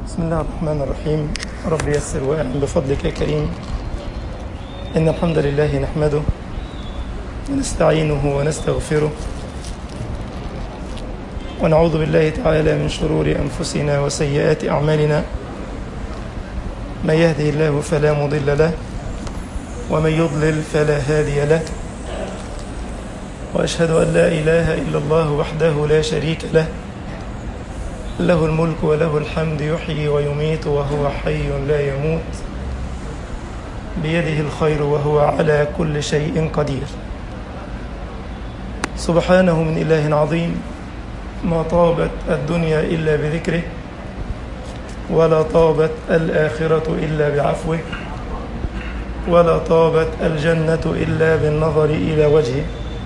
بسم الله الرحمن الرحيم رب يسر واعن بفضلك يا كريم إن الحمد لله نحمده ونستعينه ونستغفره ونعوذ بالله تعالى من شرور أنفسنا وسيئات أعمالنا من يهده الله فلا مضل له ومن يضلل فلا هادي له وأشهد أن لا إله إلا الله وحده لا شريك له له الملك وله الحمد يحيي ويميت وهو حي لا يموت بيده الخير وهو على كل شيء قدير سبحانه من إله عظيم ما طابت الدنيا إلا بذكره ولا طابت الآخرة إلا بعفوه ولا طابت الجنة إلا بالنظر إلى وجهه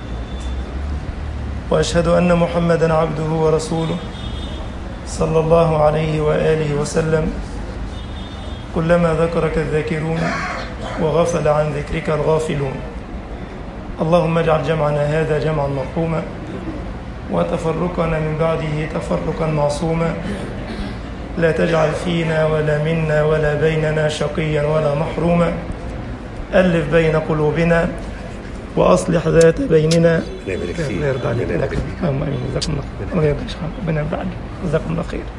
وأشهد أن محمدا عبده ورسوله صلى الله عليه وآله وسلم كلما ذكرك الذاكرون وغفل عن ذكرك الغافلون اللهم اجعل جمعنا هذا جمعا مرحوما وتفرقنا من بعده تفرقا معصوما لا تجعل فينا ولا منا ولا بيننا شقيا ولا محروما ألف بين قلوبنا وأصلح ذات بيننا الله يبارك فيك الله يرضى عليك الله الله يبارك يكرمك اللهم امين جزاكم الله خير الله يرضى عليك ربنا يرضى عليك جزاكم الله خير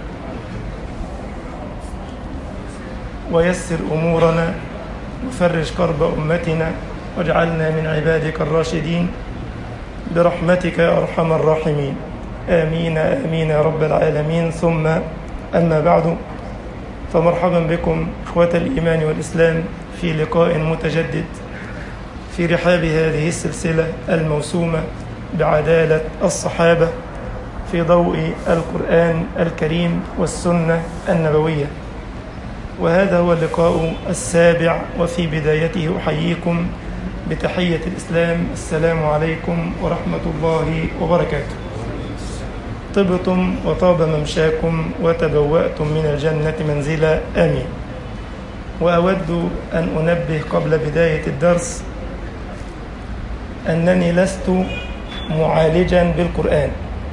ويسر امورنا وفرج كرب امتنا واجعلنا من عبادك الراشدين برحمتك يا ارحم الراحمين امين امين يا رب العالمين ثم اما بعد فمرحبا بكم اخوه الايمان والاسلام في لقاء متجدد في رحاب هذه السلسلة الموسومة بعدالة الصحابة في ضوء القرآن الكريم والسنة النبوية وهذا هو اللقاء السابع وفي بدايته أحييكم بتحية الإسلام السلام عليكم ورحمة الله وبركاته طبتم وطاب ممشاكم وتبوأتم من الجنة منزلا آمين وأود أن أنبه قبل بداية الدرس أنني لست معالجا بالقرآن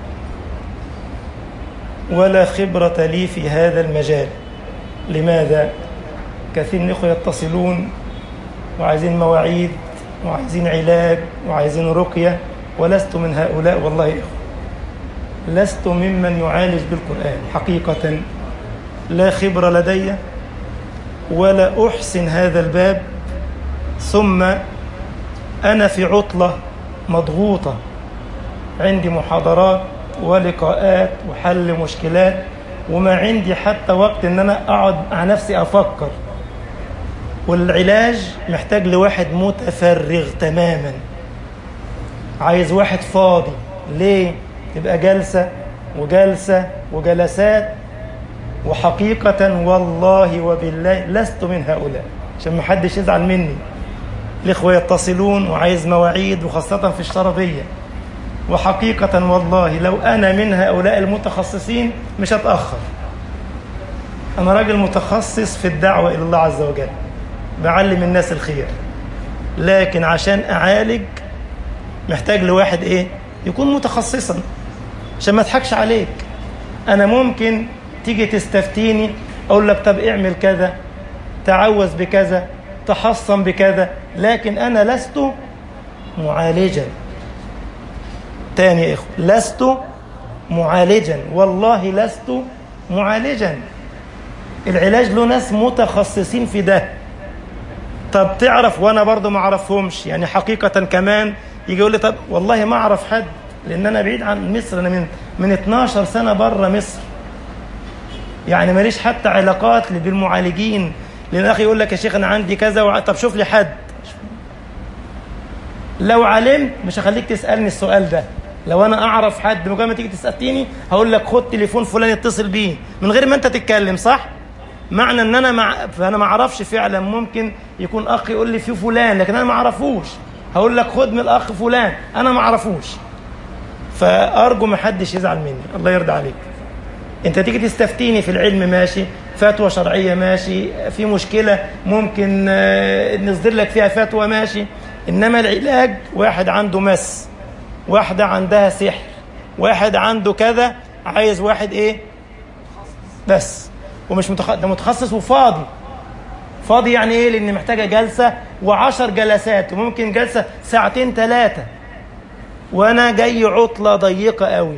ولا خبرة لي في هذا المجال لماذا؟ كثير من الإخوة يتصلون وعايزين مواعيد وعايزين علاج وعايزين رقية ولست من هؤلاء والله يا إخوة لست ممن يعالج بالقرآن حقيقة لا خبرة لدي ولا أحسن هذا الباب ثم أنا في عطلة مضغوطة عندي محاضرات ولقاءات وحل مشكلات وما عندي حتى وقت ان انا اقعد مع نفسي افكر والعلاج محتاج لواحد متفرغ تماما عايز واحد فاضي ليه تبقى جلسة وجلسة وجلسات وحقيقة والله وبالله لست من هؤلاء عشان محدش يزعل مني الإخوة يتصلون وعايز مواعيد وخاصة في الشربية وحقيقة والله لو أنا من هؤلاء المتخصصين مش هتأخر أنا راجل متخصص في الدعوة إلى الله عز وجل بعلم الناس الخير لكن عشان أعالج محتاج لواحد إيه يكون متخصصا عشان ما اضحكش عليك أنا ممكن تيجي تستفتيني أقول لك طب اعمل كذا تعوذ بكذا تحصن بكذا لكن أنا لست معالجا تاني يا إخوة لست معالجا والله لست معالجا العلاج له ناس متخصصين في ده طب تعرف وانا برضه ما اعرفهمش يعني حقيقة كمان يجي يقول لي طب والله ما اعرف حد لان انا بعيد عن مصر انا من من 12 سنة بره مصر يعني ماليش حتى علاقات بالمعالجين لان اخي يقول لك يا شيخ انا عندي كذا وع... طب شوف لي حد لو علمت مش هخليك تسالني السؤال ده لو انا اعرف حد مجرد ما تيجي تسالني هقول لك خد تليفون فلان اتصل بيه من غير ما انت تتكلم صح معنى ان انا مع... فانا ما اعرفش فعلا ممكن يكون اخ يقول لي في فلان لكن انا ما اعرفوش هقول لك خد من الاخ فلان انا ما اعرفوش فارجو ما حدش يزعل مني الله يرضى عليك انت تيجي تستفتيني في العلم ماشي فتوى شرعيه ماشي في مشكله ممكن نصدر لك فيها فتوى ماشي انما العلاج واحد عنده مس واحده عندها سحر واحد عنده كذا عايز واحد ايه بس ومش متخ... ده متخصص وفاضي فاضي يعني ايه لان محتاجه جلسه وعشر جلسات وممكن جلسه ساعتين ثلاثه وانا جاي عطله ضيقه قوي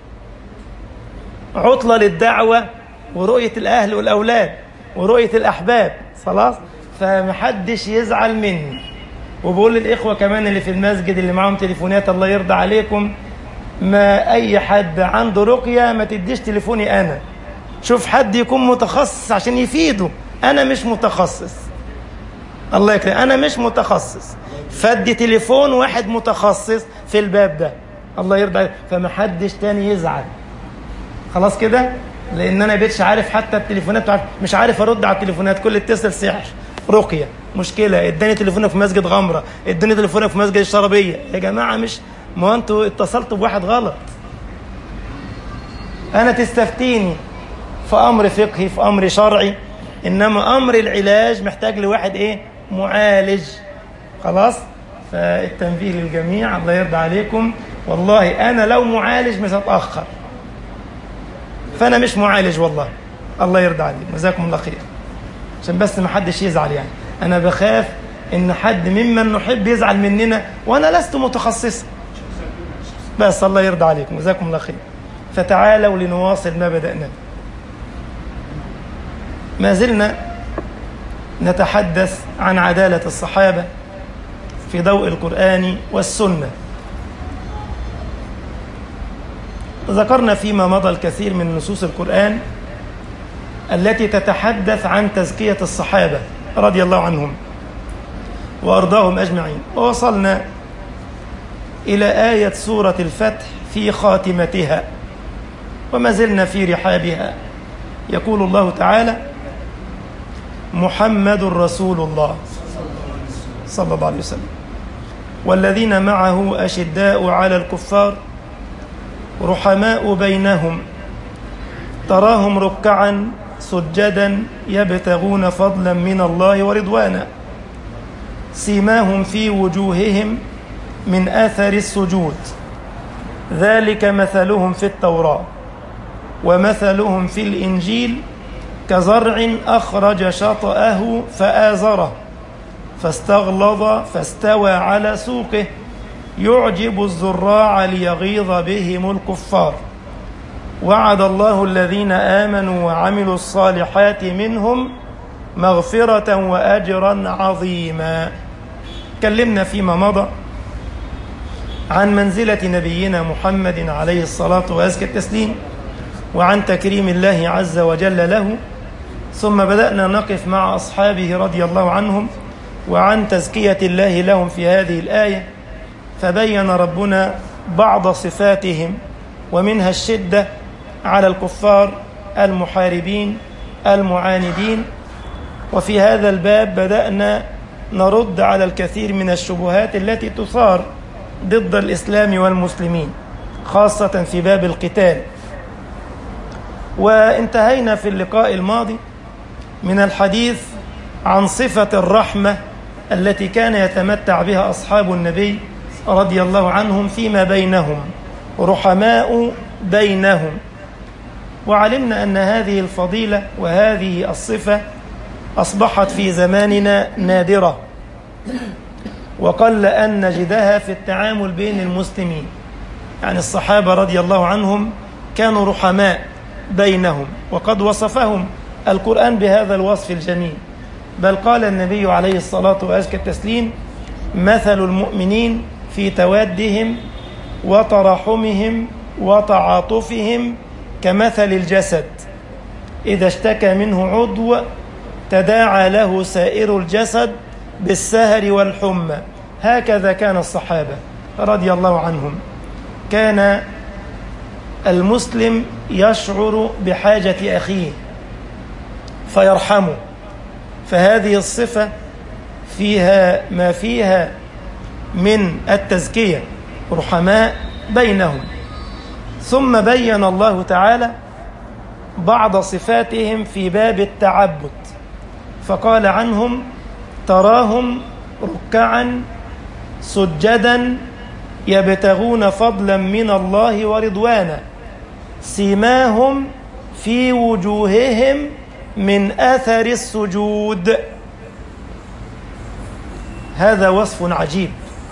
عطله للدعوه ورؤيه الاهل والاولاد ورؤيه الاحباب خلاص فمحدش يزعل مني وبقول للاخوه كمان اللي في المسجد اللي معاهم تليفونات الله يرضى عليكم ما اي حد عنده رقيه ما تديش تليفوني انا شوف حد يكون متخصص عشان يفيده انا مش متخصص الله يكرم انا مش متخصص فدي تليفون واحد متخصص في الباب ده الله يرضى عليك فمحدش تاني يزعل خلاص كده لان انا بقتش عارف حتى التليفونات بتاعت مش عارف ارد على التليفونات كل اتصل سحر رقيه مشكله اداني تليفونك في مسجد غمره اداني تليفونك في مسجد الشربيه يا جماعه مش ما انتوا اتصلتوا بواحد غلط انا تستفتيني في امر فقهي في امر شرعي انما امر العلاج محتاج لواحد ايه معالج خلاص فالتنبيه للجميع الله يرضى عليكم والله انا لو معالج مش هتاخر فانا مش معالج والله الله يرضى عليك جزاكم الله خير عشان بس ما حدش يزعل يعني انا بخاف ان حد ممن نحب يزعل مننا وانا لست متخصصا بس الله يرضى عليكم جزاكم الله خير فتعالوا لنواصل ما بدأنا ما زلنا نتحدث عن عدالة الصحابة في ضوء القرآن والسنة ذكرنا فيما مضى الكثير من نصوص القرآن التي تتحدث عن تزكية الصحابة رضي الله عنهم وأرضاهم أجمعين ووصلنا إلى آية سورة الفتح في خاتمتها وما زلنا في رحابها يقول الله تعالى محمد رسول الله صلى الله عليه وسلم والذين معه أشداء على الكفار رحماء بينهم تراهم ركعا سجدا يبتغون فضلا من الله ورضوانا سيماهم في وجوههم من اثر السجود ذلك مثلهم في التوراه ومثلهم في الانجيل كزرع اخرج شطاه فازره فاستغلظ فاستوى على سوقه يعجب الزراع ليغيظ بهم الكفار وعد الله الذين امنوا وعملوا الصالحات منهم مغفره واجرا عظيما تكلمنا فيما مضى عن منزله نبينا محمد عليه الصلاه وازكى التسليم وعن تكريم الله عز وجل له ثم بدانا نقف مع اصحابه رضي الله عنهم وعن تزكيه الله لهم في هذه الايه فبين ربنا بعض صفاتهم ومنها الشده على الكفار المحاربين المعاندين وفي هذا الباب بدانا نرد على الكثير من الشبهات التي تثار ضد الاسلام والمسلمين خاصه في باب القتال وانتهينا في اللقاء الماضي من الحديث عن صفه الرحمه التي كان يتمتع بها اصحاب النبي رضي الله عنهم فيما بينهم رحماء بينهم وعلمنا ان هذه الفضيله وهذه الصفه اصبحت في زماننا نادره وقل ان نجدها في التعامل بين المسلمين يعني الصحابه رضي الله عنهم كانوا رحماء بينهم وقد وصفهم القران بهذا الوصف الجميل بل قال النبي عليه الصلاه وازكى التسليم مثل المؤمنين في توادهم وتراحمهم وتعاطفهم كمثل الجسد إذا اشتكى منه عضو تداعى له سائر الجسد بالسهر والحمى هكذا كان الصحابة رضي الله عنهم كان المسلم يشعر بحاجة أخيه فيرحمه فهذه الصفة فيها ما فيها من التزكية رحماء بينهم ثم بين الله تعالى بعض صفاتهم في باب التعبد فقال عنهم تراهم ركعا سجدا يبتغون فضلا من الله ورضوانا سيماهم في وجوههم من أثر السجود هذا وصف عجيب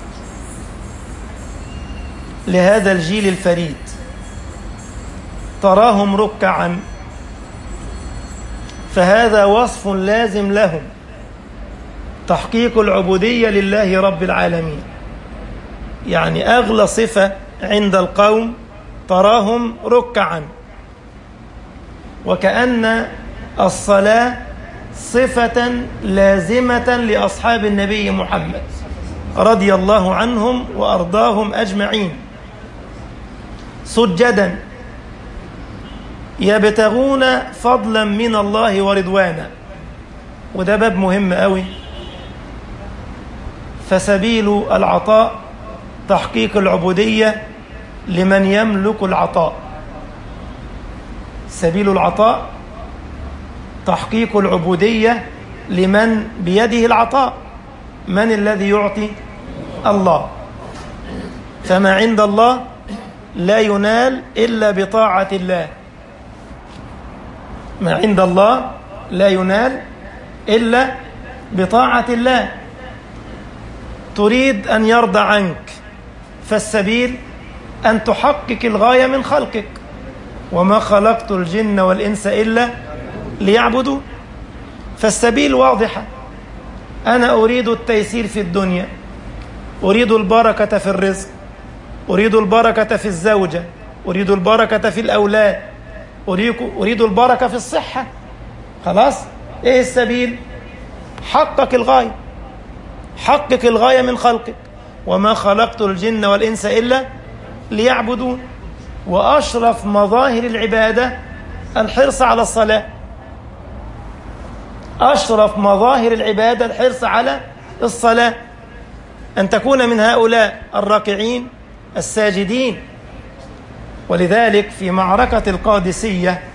لهذا الجيل الفريد تراهم ركعا فهذا وصف لازم لهم تحقيق العبودية لله رب العالمين يعني أغلى صفة عند القوم تراهم ركعا وكأن الصلاة صفة لازمة لأصحاب النبي محمد رضي الله عنهم وأرضاهم أجمعين سجدا يبتغون فضلا من الله ورضوانا وده باب مهم قوي فسبيل العطاء تحقيق العبودية لمن يملك العطاء سبيل العطاء تحقيق العبودية لمن بيده العطاء من الذي يعطي الله فما عند الله لا ينال إلا بطاعة الله ما عند الله لا ينال إلا بطاعة الله تريد أن يرضى عنك فالسبيل أن تحقق الغاية من خلقك وما خلقت الجن والإنس إلا ليعبدوا فالسبيل واضحة أنا أريد التيسير في الدنيا أريد البركة في الرزق أريد البركة في الزوجة أريد البركة في الأولاد أريد, أريد البركة في الصحة خلاص إيه السبيل حقق الغاية حقق الغاية من خلقك وما خلقت الجن والإنس إلا ليعبدون وأشرف مظاهر العبادة الحرص على الصلاة أشرف مظاهر العبادة الحرص على الصلاة أن تكون من هؤلاء الراكعين الساجدين ولذلك في معركة القادسية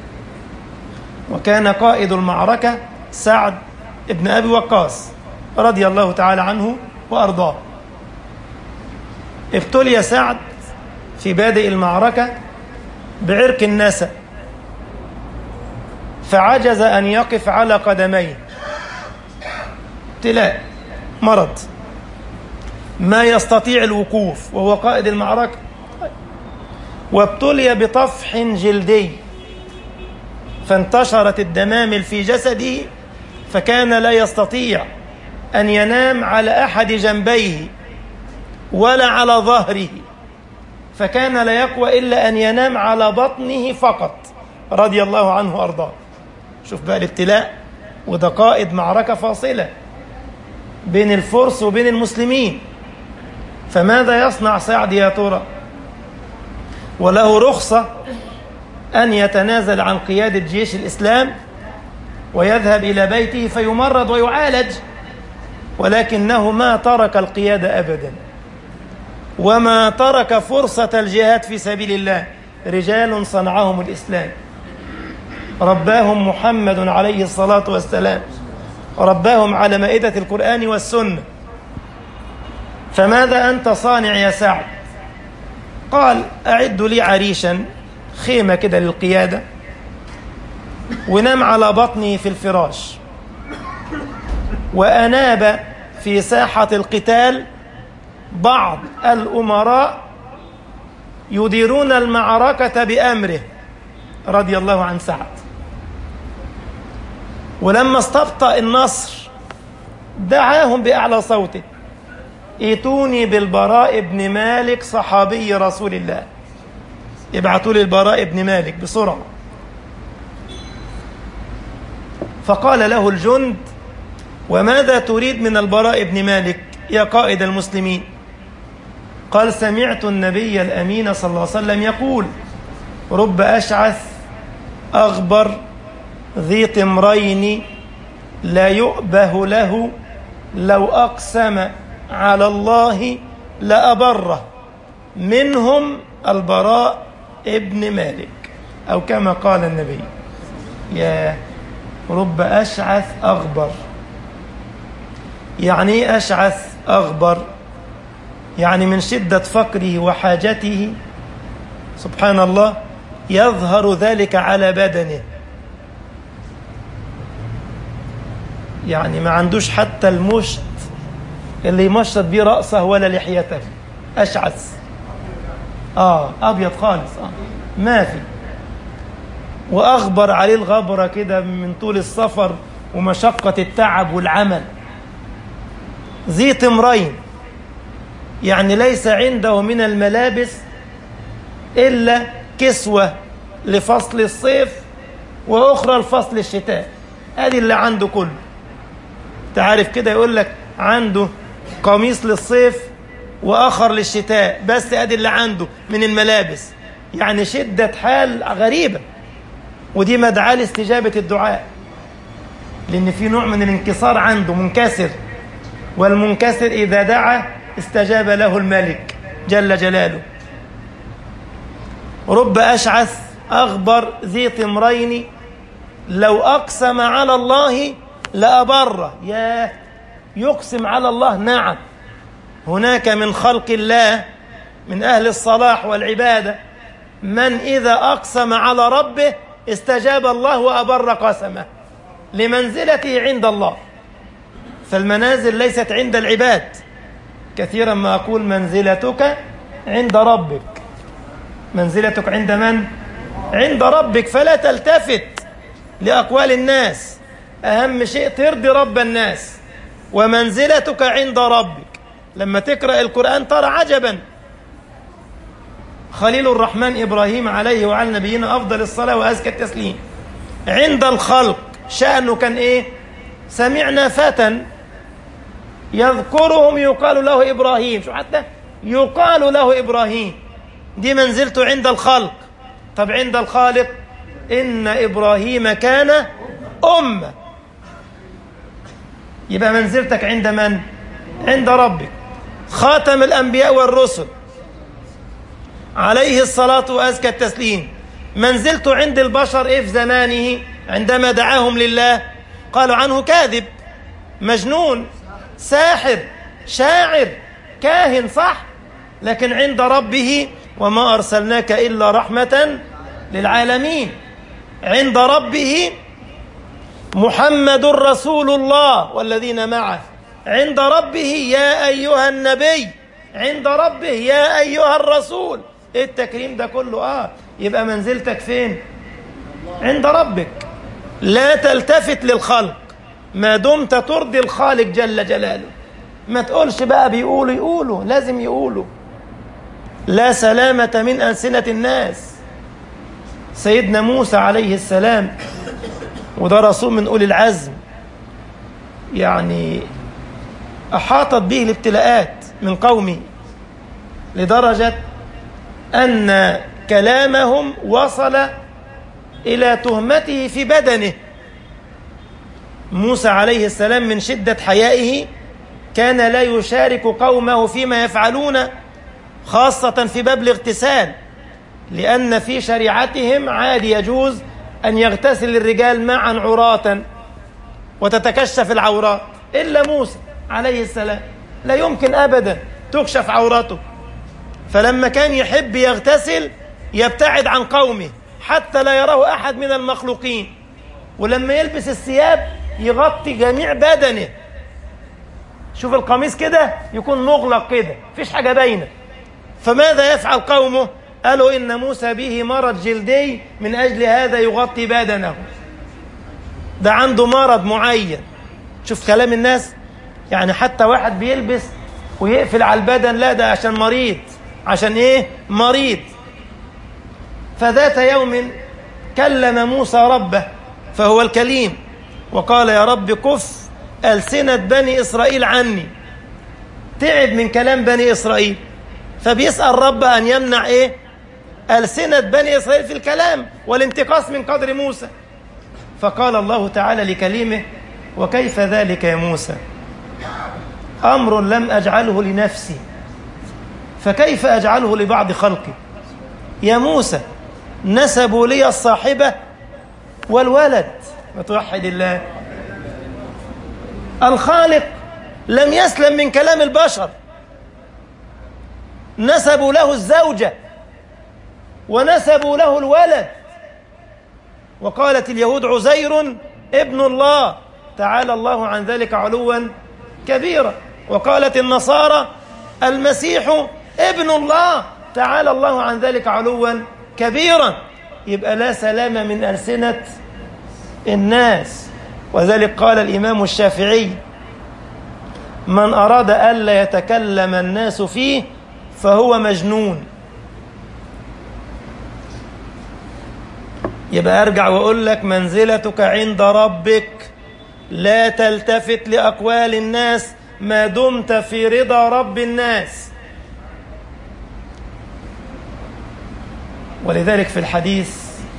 وكان قائد المعركة سعد ابن أبي وقاص رضي الله تعالى عنه وأرضاه ابتلي سعد في بادئ المعركة بعرق النسى فعجز أن يقف على قدميه ابتلاء مرض ما يستطيع الوقوف وهو قائد المعركة وابتلي بطفح جلدي فانتشرت الدمامل في جسده فكان لا يستطيع أن ينام على أحد جنبيه ولا على ظهره فكان لا يقوى إلا أن ينام على بطنه فقط رضي الله عنه وأرضاه شوف بقى الابتلاء وده قائد معركة فاصلة بين الفرس وبين المسلمين فماذا يصنع سعد يا ترى وله رخصة أن يتنازل عن قيادة جيش الإسلام ويذهب إلى بيته فيمرض ويعالج ولكنه ما ترك القيادة أبدا وما ترك فرصة الجهاد في سبيل الله رجال صنعهم الإسلام رباهم محمد عليه الصلاة والسلام رباهم على مائدة القرآن والسنة فماذا أنت صانع يا سعد قال أعد لي عريشا خيمة كده للقيادة ونام على بطني في الفراش وأناب في ساحة القتال بعض الأمراء يديرون المعركة بأمره رضي الله عن سعد ولما استبطأ النصر دعاهم بأعلى صوته ائتوني بالبراء بن مالك صحابي رسول الله ابعثوا لي البراء بن مالك بسرعة فقال له الجند وماذا تريد من البراء بن مالك يا قائد المسلمين قال سمعت النبي الأمين صلى الله عليه وسلم يقول رب أشعث أغبر ذي طمرين لا يؤبه له لو أقسم على الله لأبره منهم البراء ابن مالك أو كما قال النبي يا رب أشعث أغبر يعني أشعث أغبر يعني من شدة فقره وحاجته سبحان الله يظهر ذلك على بدنه يعني ما عندوش حتى المشط اللي يمشط بيه رأسه ولا لحيته أشعث آه أبيض خالص آه ما في وأغبر عليه الغبرة كده من طول السفر ومشقة التعب والعمل ذي تمرين يعني ليس عنده من الملابس إلا كسوة لفصل الصيف وأخرى لفصل الشتاء هذه اللي عنده كله تعرف كده يقول لك عنده قميص للصيف وآخر للشتاء بس أدي اللي عنده من الملابس يعني شدة حال غريبة ودي مدعاة لاستجابة الدعاء لأن في نوع من الانكسار عنده منكسر والمنكسر إذا دعا استجاب له الملك جل جلاله رب أشعث أغبر ذي طمرين لو أقسم على الله لأبره ياه يقسم على الله نعم هناك من خلق الله من أهل الصلاح والعبادة من إذا أقسم على ربه استجاب الله وأبر قسمه لمنزلته عند الله فالمنازل ليست عند العباد كثيرا ما أقول منزلتك عند ربك منزلتك عند من؟ عند ربك فلا تلتفت لأقوال الناس أهم شيء ترضي رب الناس ومنزلتك عند ربك لما تقرأ القرآن ترى عجبا خليل الرحمن إبراهيم عليه وعلى نبينا أفضل الصلاة وأزكى التسليم عند الخلق شأنه كان إيه سمعنا فتى يذكرهم يقال له إبراهيم شو حتى يقال له إبراهيم دي منزلته عند الخلق طب عند الخالق إن إبراهيم كان أمة يبقى منزلتك عند من؟ عند ربك خاتم الأنبياء والرسل عليه الصلاة وأزكى التسليم منزلته عند البشر إيه في زمانه عندما دعاهم لله قالوا عنه كاذب مجنون ساحر شاعر كاهن صح لكن عند ربه وما أرسلناك إلا رحمة للعالمين عند ربه محمد رسول الله والذين معه عند ربه يا أيها النبي عند ربه يا أيها الرسول إيه التكريم ده كله آه يبقى منزلتك فين عند ربك لا تلتفت للخلق ما دمت ترضي الخالق جل جلاله ما تقولش بقى بيقولوا يقولوا لازم يقولوا لا سلامة من ألسنة الناس سيدنا موسى عليه السلام وده رسول من أولي العزم يعني أحاطت به الابتلاءات من قومه لدرجة أن كلامهم وصل إلى تهمته في بدنه موسى عليه السلام من شدة حيائه كان لا يشارك قومه فيما يفعلون خاصة في باب الاغتسال لأن في شريعتهم عادي يجوز أن يغتسل الرجال معا عراة وتتكشف العورات إلا موسى عليه السلام لا يمكن أبدا تكشف عورته فلما كان يحب يغتسل يبتعد عن قومه حتى لا يراه أحد من المخلوقين ولما يلبس الثياب يغطي جميع بدنه شوف القميص كده يكون مغلق كده مفيش حاجة باينة فماذا يفعل قومه قالوا إن موسى به مرض جلدي من أجل هذا يغطي بدنه ده عنده مرض معين شوف كلام الناس يعني حتى واحد بيلبس ويقفل على البدن لا ده عشان مريض عشان ايه مريض فذات يوم كلم موسى ربه فهو الكليم وقال يا رب كف ألسنة بني إسرائيل عني تعب من كلام بني إسرائيل فبيسأل رب أن يمنع إيه ألسنة بني إسرائيل في الكلام والانتقاص من قدر موسى فقال الله تعالى لكليمه وكيف ذلك يا موسى أمر لم أجعله لنفسي فكيف أجعله لبعض خلقي يا موسى نسبوا لي الصاحبة والولد وتوحد الله الخالق لم يسلم من كلام البشر نسبوا له الزوجة ونسبوا له الولد وقالت اليهود عزير ابن الله تعالى الله عن ذلك علوا كبيرا وقالت النصارى المسيح ابن الله تعالى الله عن ذلك علوا كبيرا يبقى لا سلام من ألسنة الناس وذلك قال الإمام الشافعي من أراد ألا يتكلم الناس فيه فهو مجنون يبقى أرجع وأقول لك منزلتك عند ربك لا تلتفت لأقوال الناس ما دمت في رضا رب الناس ولذلك في الحديث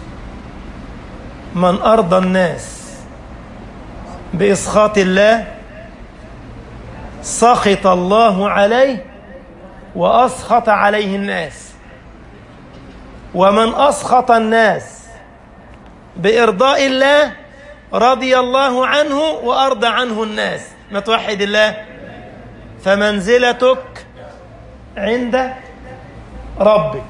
من أرضى الناس بإسخاط الله سخط الله عليه وأسخط عليه الناس ومن أسخط الناس بإرضاء الله رضي الله عنه وأرضى عنه الناس ما توحد الله فمنزلتك عند ربك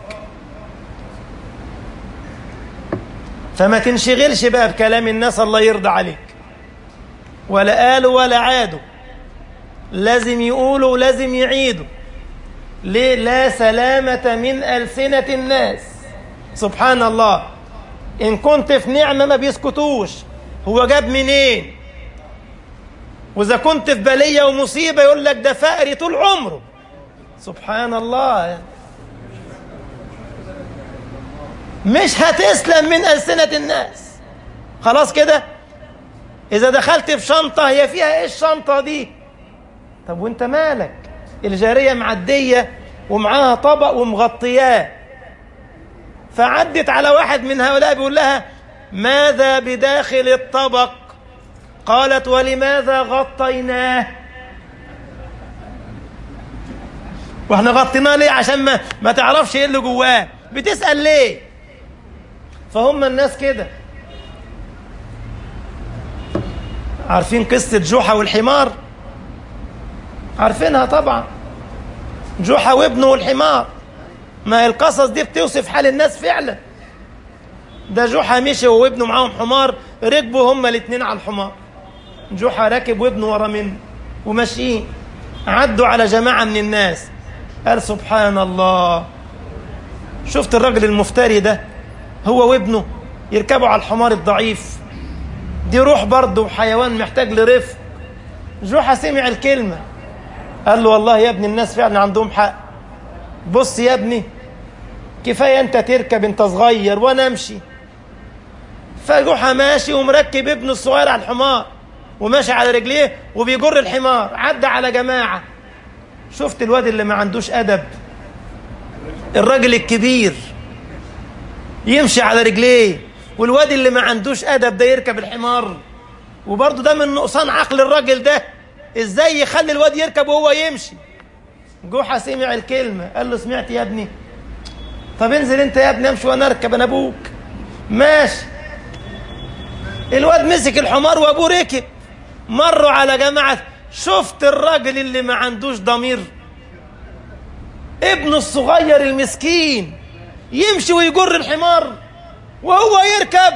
فما تنشغلش بقى بكلام الناس الله يرضى عليك ولا قالوا ولا عادوا لازم يقولوا ولازم يعيدوا ليه لا سلامة من ألسنة الناس سبحان الله إن كنت في نعمة ما بيسكتوش هو جاب منين وإذا كنت في بلية ومصيبة يقول لك ده فقري طول عمره سبحان الله مش هتسلم من ألسنة الناس خلاص كده إذا دخلت في شنطة هي فيها إيه الشنطة دي طب وانت مالك الجارية معدية ومعاها طبق ومغطياه فعدت على واحد من هؤلاء بيقول لها ماذا بداخل الطبق قالت ولماذا غطيناه واحنا غطيناه ليه عشان ما ما تعرفش ايه اللي جواه بتسأل ليه فهم الناس كده عارفين قصة جوحة والحمار عارفينها طبعا جوحة وابنه والحمار ما القصص دي بتوصف حال الناس فعلا ده جوحة مشي وابنه معاهم حمار ركبوا هما الاتنين على الحمار جوحة راكب وابنه ورا منه وماشيين عدوا على جماعة من الناس قال سبحان الله شفت الراجل المفتري ده هو وابنه يركبوا على الحمار الضعيف دي روح برضه وحيوان محتاج لرفق جوحة سمع الكلمة قال له والله يا ابني الناس فعلا عندهم حق بص يا ابني كفاية انت تركب انت صغير وانا امشي فجوحة ماشي ومركب ابنه الصغير على الحمار وماشي على رجليه وبيجر الحمار عدى على جماعة شفت الواد اللي ما عندوش أدب الراجل الكبير يمشي على رجليه والواد اللي ما عندوش أدب ده يركب الحمار وبرضه ده من نقصان عقل الراجل ده ازاي يخلي الواد يركب وهو يمشي جوحة سمع الكلمة قال له سمعت يا ابني طب انزل انت يا ابني امشي وانا اركب انا ابوك ماشي الواد مسك الحمار وابوه ركب مروا على جماعة شفت الراجل اللي ما عندوش ضمير ابنه الصغير المسكين يمشي ويجر الحمار وهو يركب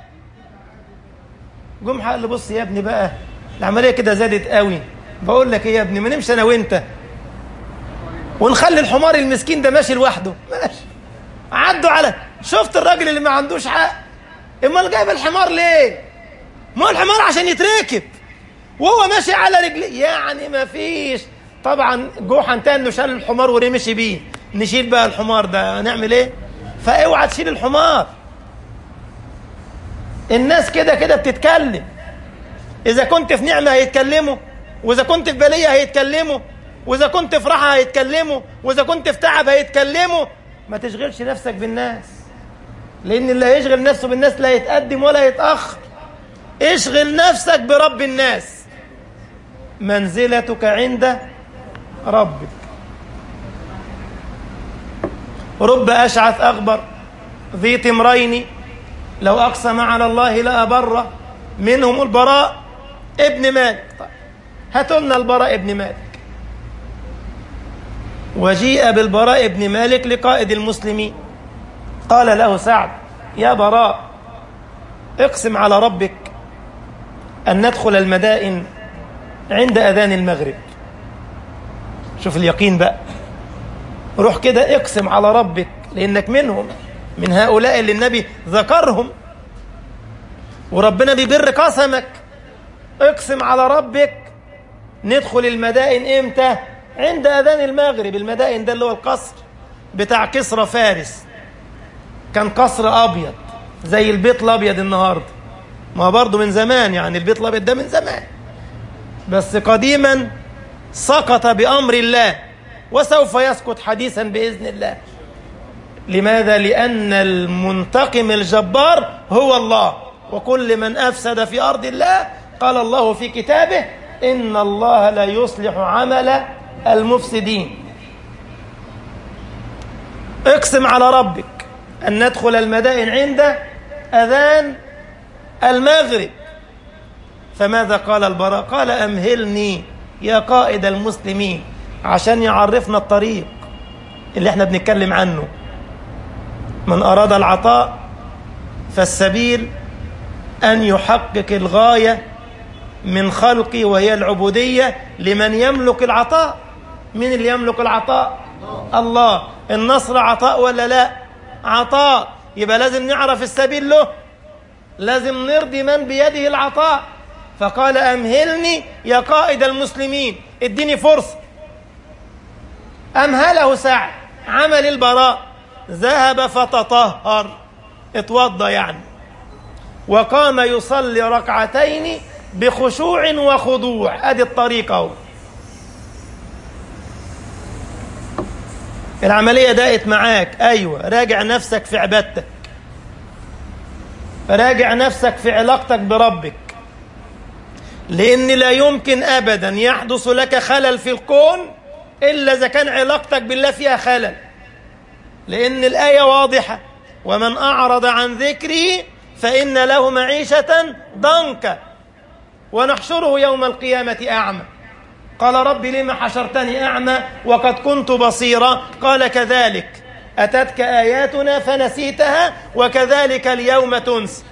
جم قال له بص يا ابني بقى العملية كده زادت قوي بقول لك ايه يا ابني ما نمشي انا وانت ونخلي الحمار المسكين ده ماشي لوحده ماشي عدوا على شفت الراجل اللي ما عندوش حق امال جايب الحمار ليه ما هو الحمار عشان يتركب وهو ماشي على رجليه يعني ما فيش طبعا جوحة انتهى انه شال الحمار ورمشي بيه نشيل بقى الحمار ده هنعمل ايه فاوعى تشيل الحمار الناس كده كده بتتكلم اذا كنت في نعمه هيتكلموا واذا كنت في بليه هيتكلموا واذا كنت في راحه هيتكلموا واذا كنت في تعب هيتكلموا ما تشغلش نفسك بالناس لان اللي هيشغل نفسه بالناس لا يتقدم ولا يتاخر اشغل نفسك برب الناس منزلتك عند ربك رب أشعث أغبر ذي تمرين لو أقسم على الله لأبره منهم البراء ابن مالك طيب. هاتوا لنا البراء ابن مالك وجيء بالبراء ابن مالك لقائد المسلمين قال له سعد يا براء اقسم على ربك أن ندخل المدائن عند أذان المغرب شوف اليقين بقى روح كده اقسم على ربك لأنك منهم من هؤلاء اللي النبي ذكرهم وربنا بيبر قسمك اقسم على ربك ندخل المدائن امتى عند اذان المغرب المدائن ده اللي هو القصر بتاع كسرى فارس كان قصر ابيض زي البيت الابيض النهارده ما برضه من زمان يعني البيت الابيض ده من زمان بس قديما سقط بامر الله وسوف يسقط حديثا باذن الله لماذا لان المنتقم الجبار هو الله وكل من افسد في ارض الله قال الله في كتابه ان الله لا يصلح عمل المفسدين اقسم على ربك ان ندخل المدائن عند اذان المغرب فماذا قال البراء قال امهلني يا قائد المسلمين عشان يعرفنا الطريق اللي احنا بنتكلم عنه من اراد العطاء فالسبيل ان يحقق الغايه من خلقي وهي العبوديه لمن يملك العطاء من اللي يملك العطاء الله النصر عطاء ولا لا عطاء يبقى لازم نعرف السبيل له لازم نرضي من بيده العطاء فقال أمهلني يا قائد المسلمين اديني فرصة أمهله سعد عمل البراء ذهب فتطهر اتوضى يعني وقام يصلي ركعتين بخشوع وخضوع ادي الطريقة اهو العملية دقت معاك أيوة راجع نفسك في عبادتك راجع نفسك في علاقتك بربك لأن لا يمكن أبدا يحدث لك خلل في الكون إلا إذا كان علاقتك بالله فيها خلل لأن الآية واضحة ومن أعرض عن ذكري فإن له معيشة ضنكا ونحشره يوم القيامة أعمى قال رب لم حشرتني أعمى وقد كنت بصيرا قال كذلك أتتك آياتنا فنسيتها وكذلك اليوم تنسى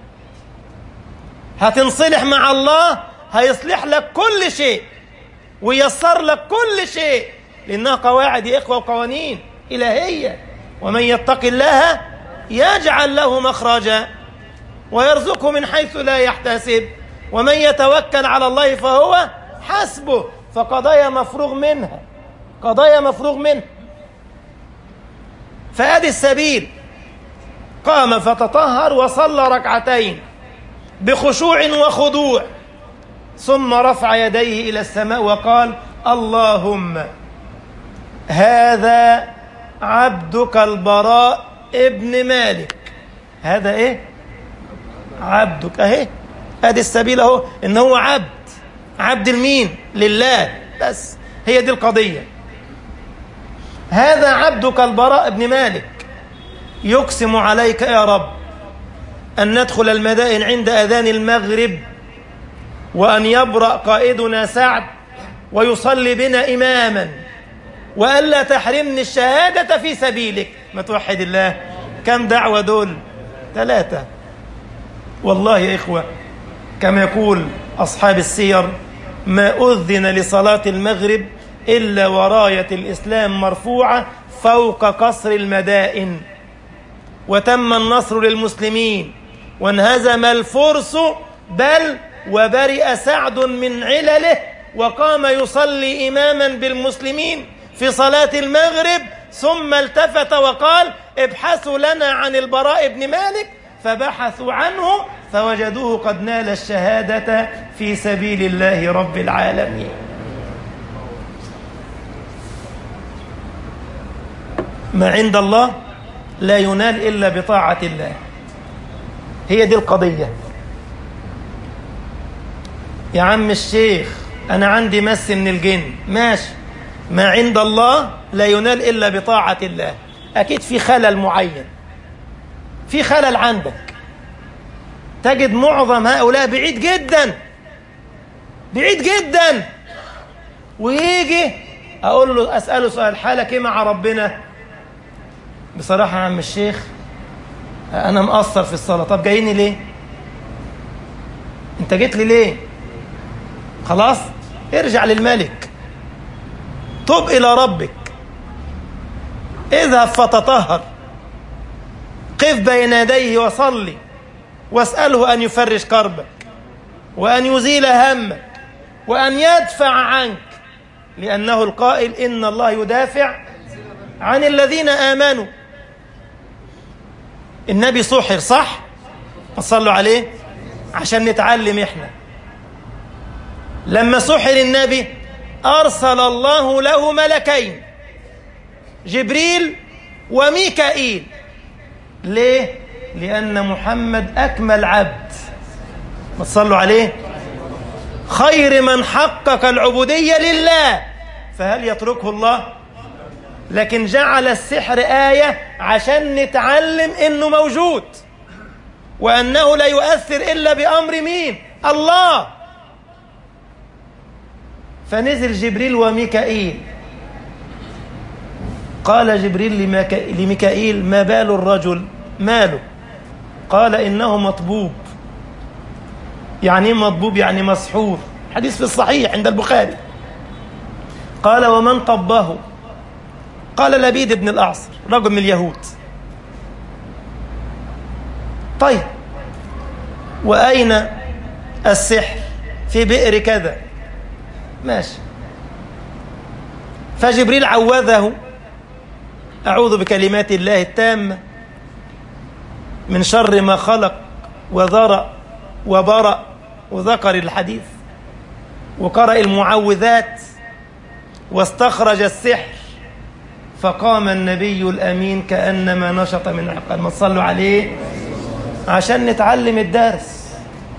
هتنصلح مع الله هيصلح لك كل شيء ويسر لك كل شيء لأنها قواعد يا إخوة وقوانين إلهية ومن يتق الله يجعل له مخرجا ويرزقه من حيث لا يحتسب ومن يتوكل على الله فهو حسبه فقضايا مفروغ منها قضايا مفروغ منها فادي السبيل قام فتطهر وصلى ركعتين بخشوع وخضوع ثم رفع يديه الى السماء وقال اللهم هذا عبدك البراء ابن مالك هذا ايه عبدك اهي ادي السبيل اهو ان هو عبد عبد المين لله بس هي دي القضية هذا عبدك البراء بن مالك يقسم عليك يا رب أن ندخل المدائن عند أذان المغرب وأن يبرأ قائدنا سعد ويصلي بنا إماما وألا تحرمني الشهادة في سبيلك ما توحد الله كم دعوة دول ثلاثة والله يا إخوة كما يقول أصحاب السير ما أذن لصلاة المغرب إلا وراية الإسلام مرفوعة فوق قصر المدائن وتم النصر للمسلمين وانهزم الفرس بل وبرئ سعد من علله وقام يصلي إماما بالمسلمين في صلاة المغرب ثم التفت وقال ابحثوا لنا عن البراء بن مالك فبحثوا عنه فوجدوه قد نال الشهادة في سبيل الله رب العالمين ما عند الله لا ينال إلا بطاعة الله هي دي القضية يا عم الشيخ أنا عندي مس من الجن ماشي ما عند الله لا ينال إلا بطاعة الله أكيد في خلل معين في خلل عندك تجد معظم هؤلاء بعيد جدا بعيد جدا ويجي اقول له اساله سؤال حالك ايه مع ربنا بصراحه يا عم الشيخ انا مقصر في الصلاه طب جايني ليه انت جيت لي ليه خلاص ارجع للملك تب الى ربك اذهب فتطهر قف بين يديه وصلي واساله ان يفرج كربك وان يزيل همك وان يدفع عنك لانه القائل ان الله يدافع عن الذين امنوا النبي سحر صح صلوا عليه عشان نتعلم احنا لما سحر النبي ارسل الله له ملكين جبريل وميكائيل ليه لان محمد اكمل عبد ما تصلوا عليه خير من حقق العبوديه لله فهل يتركه الله لكن جعل السحر ايه عشان نتعلم انه موجود وانه لا يؤثر الا بامر مين الله فنزل جبريل وميكائيل قال جبريل لميكائيل ما بال الرجل ماله قال انه مطبوب يعني مطبوب يعني مسحور حديث في الصحيح عند البخاري قال ومن طبه قال لبيد بن الأعصر رجل من اليهود طيب وأين السحر في بئر كذا ماشي فجبريل عوذه أعوذ بكلمات الله التامة من شر ما خلق وذرأ وبرأ وذكر الحديث وقرأ المعوذات واستخرج السحر فقام النبي الأمين كأنما نشط من عقل ما تصلوا عليه عشان نتعلم الدرس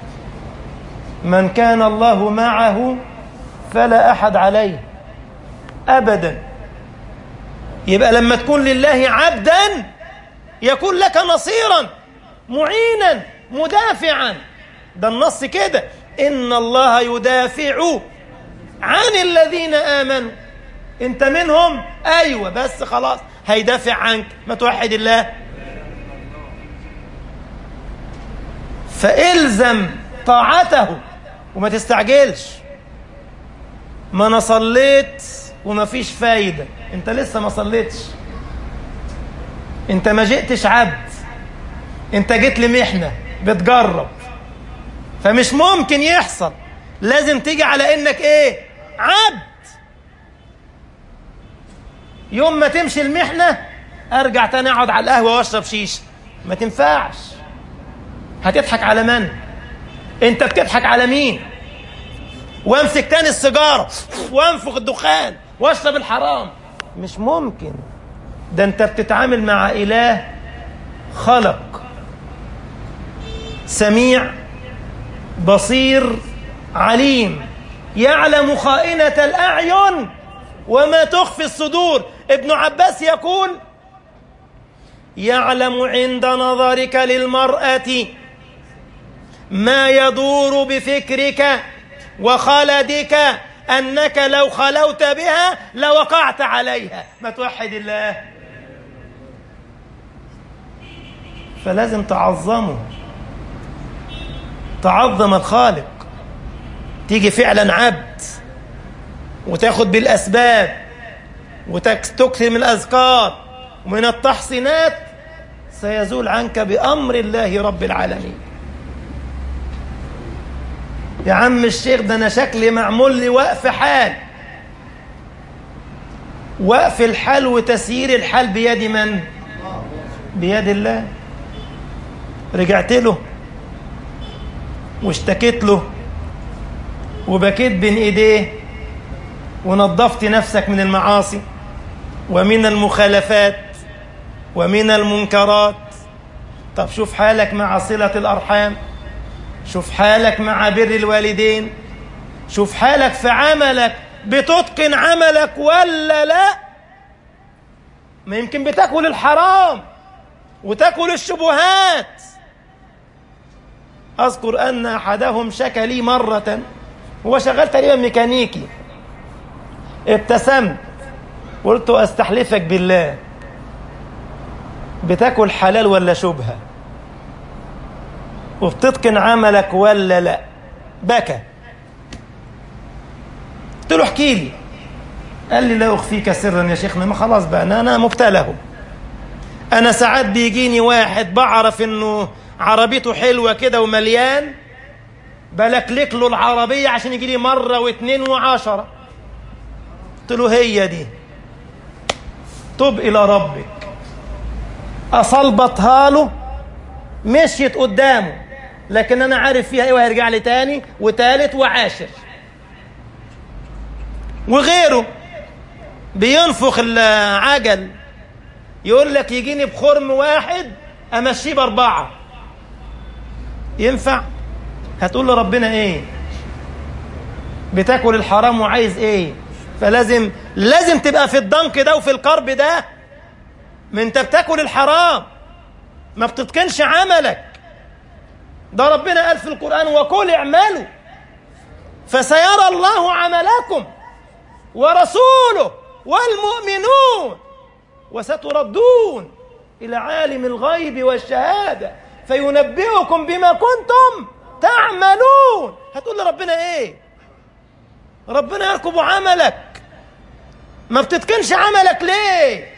من كان الله معه فلا أحد عليه أبدا يبقى لما تكون لله عبدا يكون لك نصيرا معينا مدافعا ده النص كده إن الله يدافع عن الذين آمنوا انت منهم ايوه بس خلاص هيدافع عنك ما توحد الله فالزم طاعته وما تستعجلش ما انا صليت وما فيش فايده انت لسه ما صليتش انت ما جئتش عبد انت جيت لمحنه بتجرب فمش ممكن يحصل لازم تيجي على انك ايه عبد يوم ما تمشي المحنة أرجع تاني أقعد على القهوة وأشرب شيشة ما تنفعش هتضحك على من؟ أنت بتضحك على مين؟ وامسك تاني السيجارة وانفخ الدخان واشرب الحرام مش ممكن ده أنت بتتعامل مع إله خلق سميع بصير عليم يعلم خائنة الأعين وما تخفي الصدور ابن عباس يقول يعلم عند نظرك للمرأة ما يدور بفكرك وخلدك أنك لو خلوت بها لوقعت عليها ما توحد الله فلازم تعظمه تعظم الخالق تيجي فعلا عبد وتاخد بالأسباب وتكثر من الأذكار ومن التحصينات سيزول عنك بأمر الله رب العالمين يا عم الشيخ ده أنا شكلي معمول لي وقف حال وقف الحال وتسيير الحال بيد من؟ بيد الله رجعت له واشتكيت له وبكيت بين ايديه ونظفت نفسك من المعاصي ومن المخالفات ومن المنكرات طب شوف حالك مع صلة الأرحام شوف حالك مع بر الوالدين شوف حالك في عملك بتتقن عملك ولا لا ما يمكن بتاكل الحرام وتاكل الشبهات أذكر أن أحدهم شكى لي مرة هو شغال تقريبا ميكانيكي ابتسمت قلت أستحلفك بالله بتاكل حلال ولا شبهة وبتتقن عملك ولا لا بكى قلت له احكي لي قال لي لا اخفيك سرا يا شيخنا ما خلاص بقى انا انا مبتلى اهو انا ساعات بيجيني واحد بعرف انه عربيته حلوه كده ومليان بلكلك له العربيه عشان يجي لي مره واثنين وعشره قلت له هي دي تب الى ربك اصلبطها له مشيت قدامه لكن انا عارف فيها ايه وهيرجع لي تاني وتالت وعاشر وغيره بينفخ العجل يقول لك يجيني بخرم واحد امشيه باربعه ينفع هتقول لربنا ايه بتاكل الحرام وعايز ايه فلازم لازم تبقى في الضنك ده وفي القرب ده ما انت بتاكل الحرام ما بتتقنش عملك ده ربنا قال في القرآن وقل اعملوا فسيرى الله عملكم ورسوله والمؤمنون وستردون إلى عالم الغيب والشهادة فينبئكم بما كنتم تعملون هتقول لربنا ايه ربنا يركب عملك ما بتتقنش عملك ليه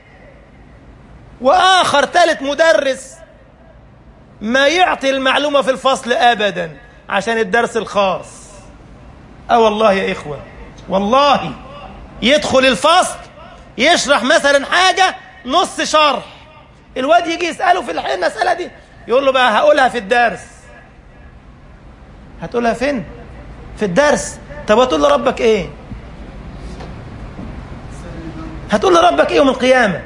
واخر ثالث مدرس ما يعطي المعلومه في الفصل ابدا عشان الدرس الخاص اه والله يا اخوه والله يدخل الفصل يشرح مثلا حاجه نص شرح الواد يجي يساله في الحين المساله دي يقول له بقى هقولها في الدرس هتقولها فين في الدرس طب هتقول لربك ايه هتقول لربك ايه يوم القيامه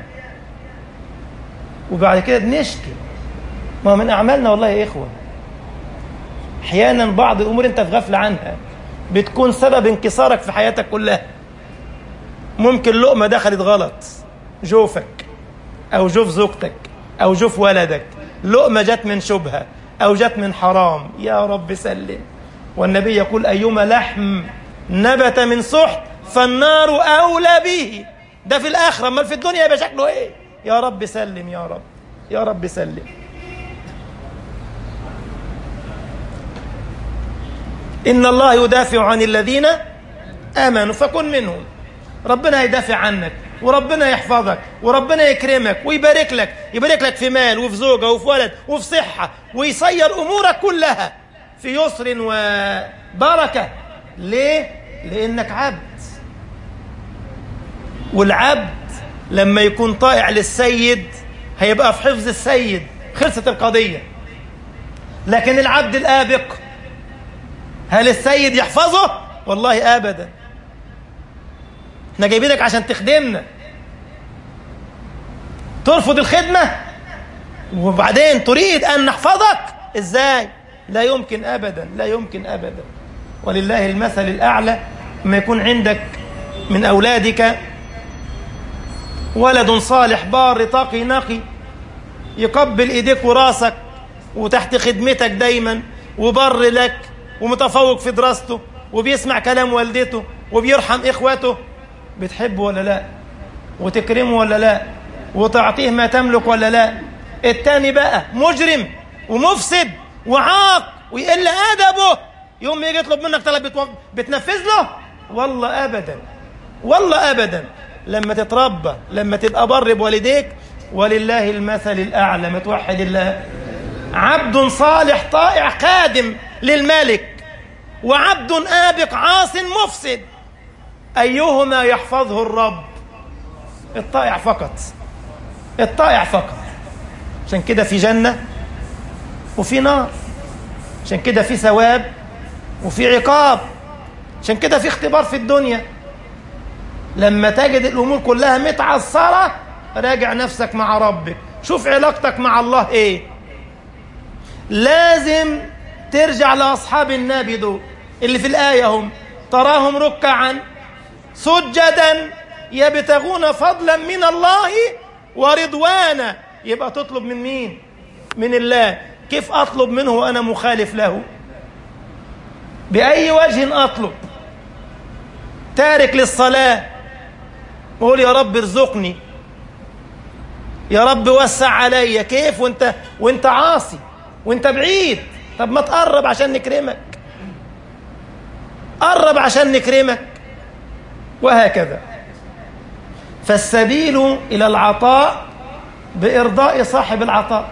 وبعد كده بنشكي ما من اعمالنا والله يا اخوه احيانا بعض الامور انت في غفله عنها بتكون سبب انكسارك في حياتك كلها ممكن لقمه دخلت غلط جوفك او جوف زوجتك او جوف ولدك لقمه جت من شبهه او جت من حرام يا رب سلم والنبي يقول ايما لحم نبت من سحت فالنار اولى به ده في الاخره امال في الدنيا يبقى شكله ايه يا رب سلم يا رب يا رب سلم إن الله يدافع عن الذين آمنوا فكن منهم ربنا يدافع عنك وربنا يحفظك وربنا يكرمك ويبارك لك يبارك لك في مال وفي زوجة وفي ولد وفي صحة ويسير أمورك كلها في يسر وبركة ليه؟ لأنك عبد والعبد لما يكون طائع للسيد هيبقى في حفظ السيد خلصت القضية لكن العبد الآبق هل السيد يحفظه؟ والله أبدا احنا جايبينك عشان تخدمنا ترفض الخدمة وبعدين تريد أن نحفظك إزاي؟ لا يمكن أبدا لا يمكن أبدا ولله المثل الأعلى ما يكون عندك من أولادك ولد صالح بار تقي نقي يقبل ايديك وراسك وتحت خدمتك دايما وبر لك ومتفوق في دراسته وبيسمع كلام والدته وبيرحم اخوته بتحبه ولا لا وتكرمه ولا لا وتعطيه ما تملك ولا لا التاني بقى مجرم ومفسد وعاق ويقل ادبه يوم يجي يطلب منك طلب بتنفذ له والله ابدا والله ابدا لما تتربى لما تبقى بر بوالديك ولله المثل الأعلى ما توحد الله عبد صالح طائع خادم للملك وعبد آبق عاص مفسد أيهما يحفظه الرب الطائع فقط الطائع فقط عشان كده في جنة وفي نار عشان كده في ثواب وفي عقاب عشان كده في اختبار في الدنيا لما تجد الامور كلها متعصره راجع نفسك مع ربك شوف علاقتك مع الله ايه لازم ترجع لاصحاب النبي دول اللي في الايه هم تراهم ركعا سجدا يبتغون فضلا من الله ورضوانا يبقى تطلب من مين من الله كيف اطلب منه وانا مخالف له باي وجه اطلب تارك للصلاه وقول يا رب ارزقني يا رب وسع عليا كيف وانت وانت عاصي وانت بعيد طب ما تقرب عشان نكرمك قرب عشان نكرمك وهكذا فالسبيل إلى العطاء بإرضاء صاحب العطاء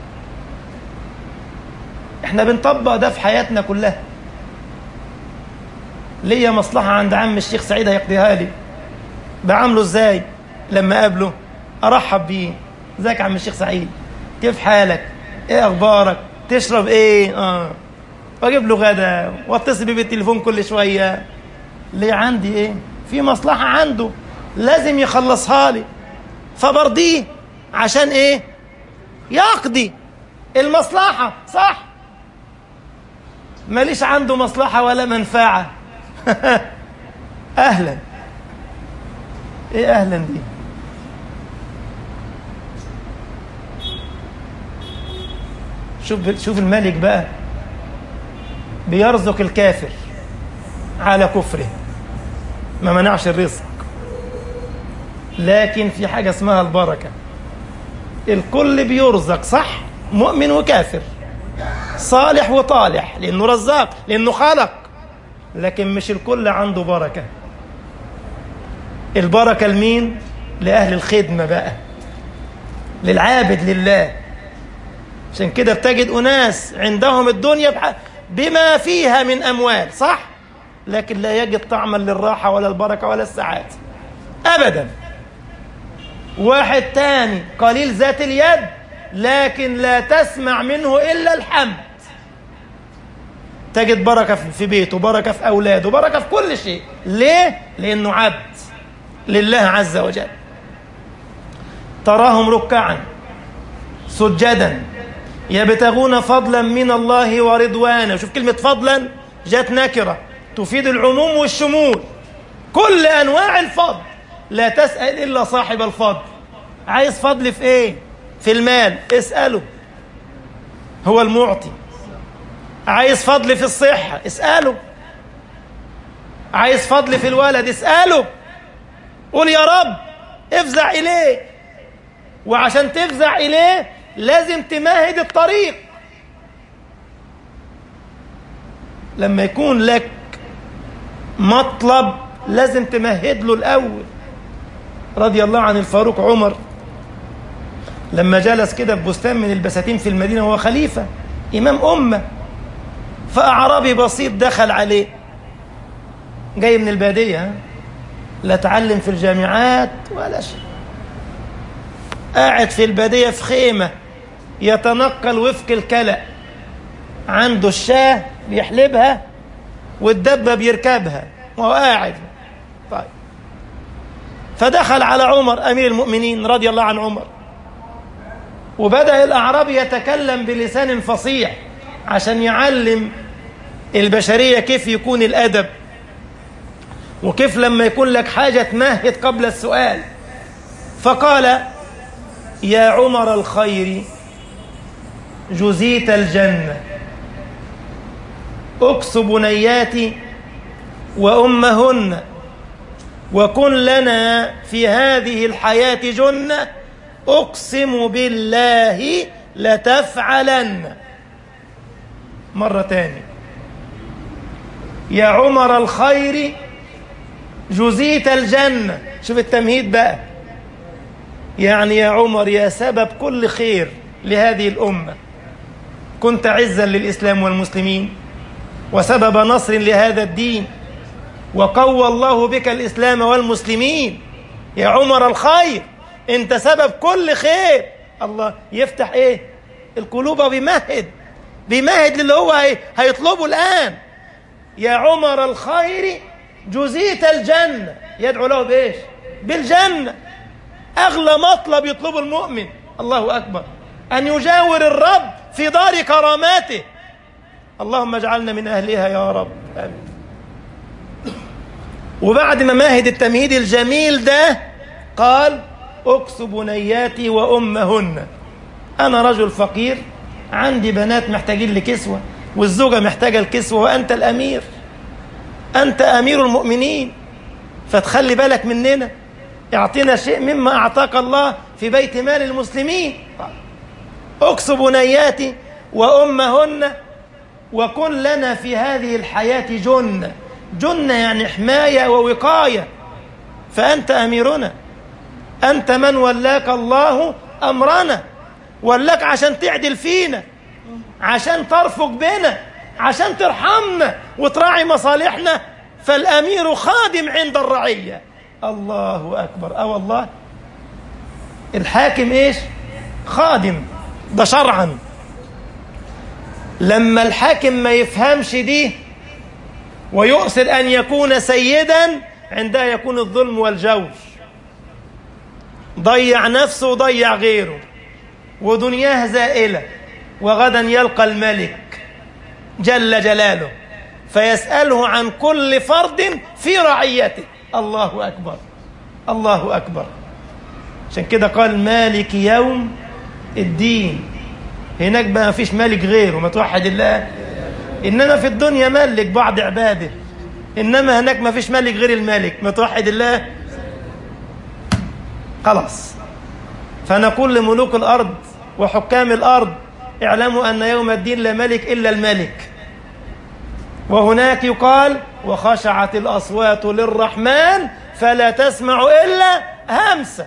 احنا بنطبق ده في حياتنا كلها ليا مصلحة عند عم الشيخ سعيد هيقضيها لي بعمله ازاي لما اقابله ارحب بيه ازيك يا عم الشيخ سعيد كيف حالك ايه اخبارك تشرب ايه اه واجيب له غدا واتصل بيه بالتليفون كل شويه ليه عندي ايه في مصلحه عنده لازم يخلصها لي فبرضيه عشان ايه يقضي المصلحه صح ماليش عنده مصلحه ولا منفعه اهلا ايه اهلا دي شوف شوف الملك بقى بيرزق الكافر على كفره ما منعش الرزق لكن في حاجة اسمها البركة الكل بيرزق صح مؤمن وكافر صالح وطالح لأنه رزاق لأنه خلق لكن مش الكل عنده بركة البركة لمين لأهل الخدمة بقى للعابد لله عشان كده بتجد أناس عندهم الدنيا بما فيها من أموال صح لكن لا يجد طعما للراحة ولا البركة ولا السعادة أبدا واحد تاني قليل ذات اليد لكن لا تسمع منه إلا الحمد تجد بركة في بيته بركة في أولاده بركة في كل شيء ليه؟ لأنه عبد لله عز وجل تراهم ركعا سجدا يبتغون فضلا من الله ورضوانا شوف كلمة فضلا جات نكرة تفيد العموم والشمول كل أنواع الفضل لا تسأل إلا صاحب الفضل عايز فضل في إيه في المال اسأله هو المعطي عايز فضل في الصحة اسأله عايز فضل في الولد اسأله قول يا رب افزع إليه وعشان تفزع إليه لازم تمهد الطريق لما يكون لك مطلب لازم تمهد له الأول رضي الله عن الفاروق عمر لما جلس كده في بستان من البساتين في المدينة وهو خليفة إمام أمة فأعرابي بسيط دخل عليه جاي من البادية لا تعلم في الجامعات ولا شيء قاعد في البادية في خيمة يتنقل وفق الكلأ عنده الشاه بيحلبها والدبة بيركبها وهو قاعد طيب فدخل على عمر أمير المؤمنين رضي الله عن عمر وبدأ الأعرابي يتكلم بلسان فصيح عشان يعلم البشرية كيف يكون الأدب وكيف لما يكون لك حاجة تمهد قبل السؤال فقال يا عمر الخير جزيت الجنة أكس بنياتي وأمهن وكن لنا في هذه الحياة جنة أقسم بالله لتفعلن مرة تاني يا عمر الخير جزيت الجنة شوف التمهيد بقى يعني يا عمر يا سبب كل خير لهذه الأمة كنت عزا للإسلام والمسلمين وسبب نصر لهذا الدين وقوى الله بك الإسلام والمسلمين يا عمر الخير انت سبب كل خير الله يفتح ايه القلوب بيمهد بيمهد للي هو هي هيطلبه الآن يا عمر الخير جزيت الجنة يدعو له بإيش بالجنة أغلى مطلب يطلبه المؤمن الله أكبر أن يجاور الرب في دار كراماته اللهم اجعلنا من أهلها يا رب آمين وبعد ما ماهد التمهيد الجميل ده قال أكس بنياتي وأمهن أنا رجل فقير عندي بنات محتاجين لكسوة والزوجة محتاجة الكسوة وأنت الأمير أنت أمير المؤمنين فتخلي بالك مننا اعطينا شيء مما أعطاك الله في بيت مال المسلمين أكس بنياتي وأمهن وكن لنا في هذه الحياة جنة جنة يعني حماية ووقاية فأنت أميرنا أنت من ولاك الله أمرنا ولاك عشان تعدل فينا عشان ترفق بنا عشان ترحمنا وتراعي مصالحنا فالأمير خادم عند الرعية الله أكبر أه والله الحاكم إيش خادم ده شرعا لما الحاكم ما يفهمش دي ويؤثر أن يكون سيدا عندها يكون الظلم والجور ضيع نفسه وضيع غيره ودنياه زائلة وغدا يلقى الملك جل جلاله فيسأله عن كل فرد في رعيته الله أكبر الله أكبر عشان كده قال مالك يوم الدين هناك بقى ما فيش مالك غيره ما توحد الله إنما في الدنيا ملك بعض عباده إنما هناك ما فيش ملك غير الملك ما توحد الله خلاص فنقول لملوك الأرض وحكام الأرض اعلموا أن يوم الدين لا ملك إلا الملك وهناك يقال وخشعت الأصوات للرحمن فلا تسمع إلا همسة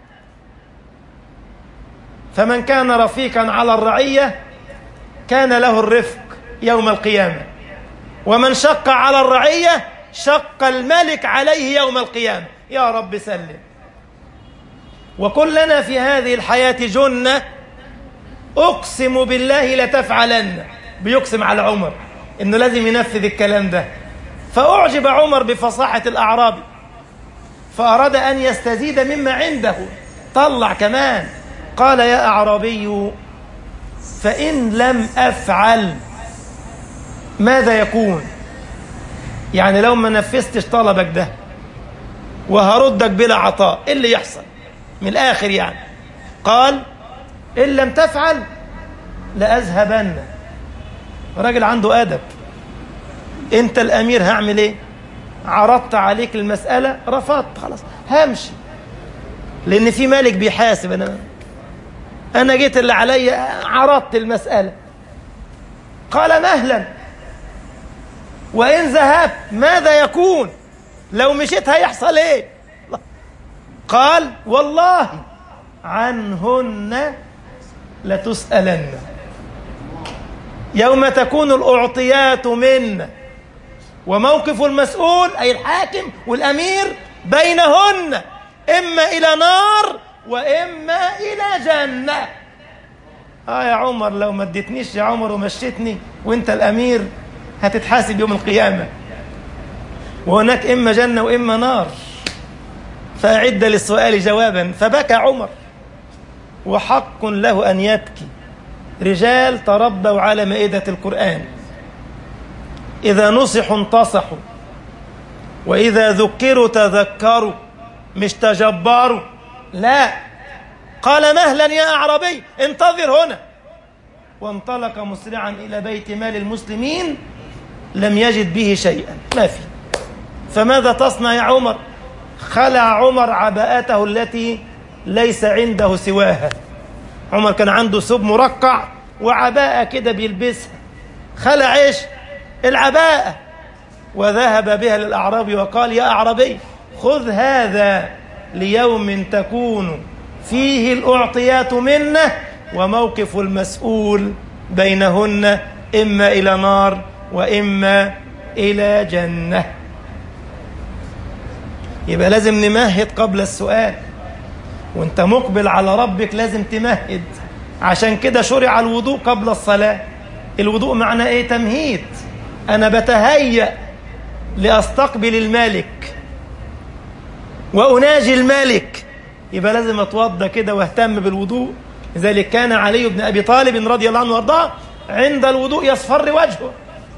فمن كان رفيقا على الرعية كان له الرفق يوم القيامة ومن شق على الرعية شق الملك عليه يوم القيامة يا رب سلم وكلنا في هذه الحياة جنة أقسم بالله لتفعلن بيقسم على عمر إنه لازم ينفذ الكلام ده فأعجب عمر بفصاحة الأعرابي فأراد أن يستزيد مما عنده طلع كمان قال يا أعرابي فإن لم أفعل ماذا يكون يعني لو ما نفذتش طلبك ده وهردك بلا عطاء إيه اللي يحصل من الآخر يعني قال إن لم تفعل لأذهبن راجل عنده أدب أنت الأمير هعمل إيه عرضت عليك المسألة رفضت خلاص همشي لأن في مالك بيحاسب أنا أنا جيت اللي عليا عرضت المسألة قال مهلا وإن ذهبت ماذا يكون لو مشيت هيحصل إيه قال والله عنهن لتسألن يوم تكون الأعطيات منا وموقف المسؤول أي الحاكم والأمير بينهن إما إلى نار وإما إلى جنة آه يا عمر لو ما اديتنيش يا عمر ومشيتني وانت الأمير هتتحاسب يوم القيامة وهناك إما جنة وإما نار فأعد للسؤال جوابا فبكى عمر وحق له أن يبكي رجال تربوا على مائدة القرآن إذا نصحوا انتصحوا وإذا ذكروا تذكروا مش تجبروا لا قال مهلا يا أعربي انتظر هنا وانطلق مسرعا إلى بيت مال المسلمين لم يجد به شيئا ما في فماذا تصنع يا عمر خلع عمر عباءته التي ليس عنده سواها عمر كان عنده ثوب مرقع وعباءة كده بيلبسها خلع ايش العباءة وذهب بها للأعرابي وقال يا أعربي خذ هذا ليوم تكون فيه الأعطيات منه وموقف المسؤول بينهن إما إلى نار وإما إلى جنة يبقى لازم نمهد قبل السؤال وانت مقبل على ربك لازم تمهد عشان كده شرع الوضوء قبل الصلاة الوضوء معناه ايه تمهيد انا بتهيأ لاستقبل الملك واناجي الملك يبقى لازم اتوضى كده واهتم بالوضوء لذلك كان علي بن ابي طالب رضي الله عنه وارضاه عند الوضوء يصفر وجهه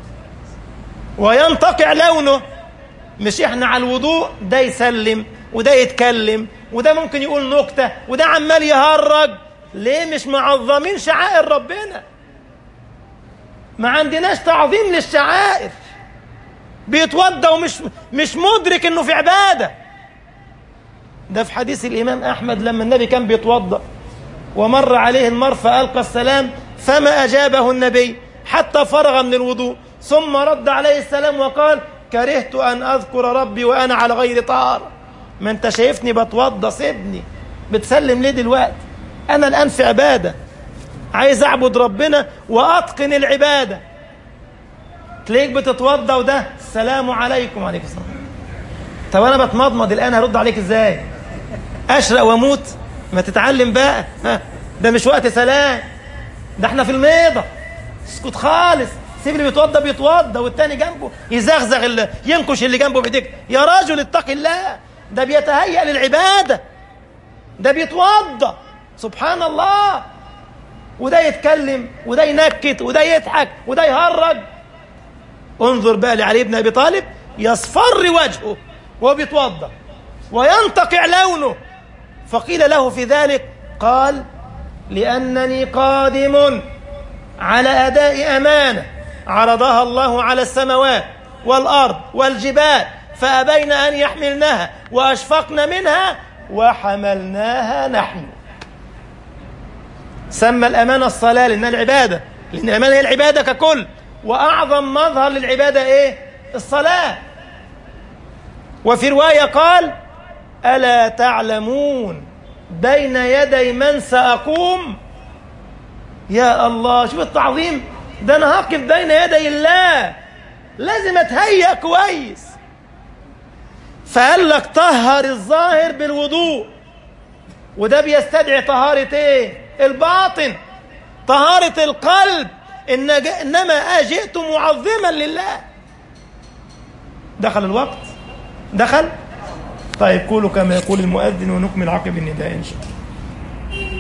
وينتقع لونه مش احنا على الوضوء ده يسلم وده يتكلم وده ممكن يقول نكتة وده عمال يهرج ليه مش معظمين شعائر ربنا ما عندناش تعظيم للشعائر بيتوضى ومش مش مدرك انه في عباده ده في حديث الامام احمد لما النبي كان بيتوضا ومر عليه المر فالقى السلام فما اجابه النبي حتى فرغ من الوضوء ثم رد عليه السلام وقال كرهت أن أذكر ربي وأنا على غير طهارة ما أنت شايفني بتوضى سيبني بتسلم ليه دلوقتي أنا الآن في عبادة عايز أعبد ربنا وأتقن العبادة تلاقيك بتتوضى وده السلام عليكم وعليكم السلام طب أنا بتمضمض الآن هرد عليك إزاي أشرق وأموت ما تتعلم بقى ها ده مش وقت سلام ده احنا في الميضة اسكت خالص سيب اللي بيتوضى بيتوضى والتاني جنبه يزغزغ اللي ينكش اللي جنبه بايديك يا راجل اتق الله ده بيتهيأ للعبادة ده بيتوضى سبحان الله وده يتكلم وده ينكت وده يضحك وده يهرج انظر بقى لعلي بن ابي طالب يصفر وجهه وهو بيتوضى وينتقع لونه فقيل له في ذلك قال لأنني قادم على أداء أمانة عرضها الله على السماوات والأرض والجبال فأبين أن يحملنها وأشفقن منها وحملناها نحن سمى الأمانة الصلاة لأنها العبادة لأن الأمانة هي العبادة ككل وأعظم مظهر للعبادة إيه؟ الصلاة وفي رواية قال ألا تعلمون بين يدي من سأقوم يا الله شوف التعظيم ده أنا هقف بين يدي الله لازم أتهيأ كويس فقال لك طهر الظاهر بالوضوء وده بيستدعي طهارة ايه الباطن طهارة القلب إن إنما جئت معظما لله دخل الوقت دخل طيب قولوا كما يقول المؤذن ونكمل عقب النداء إن شاء الله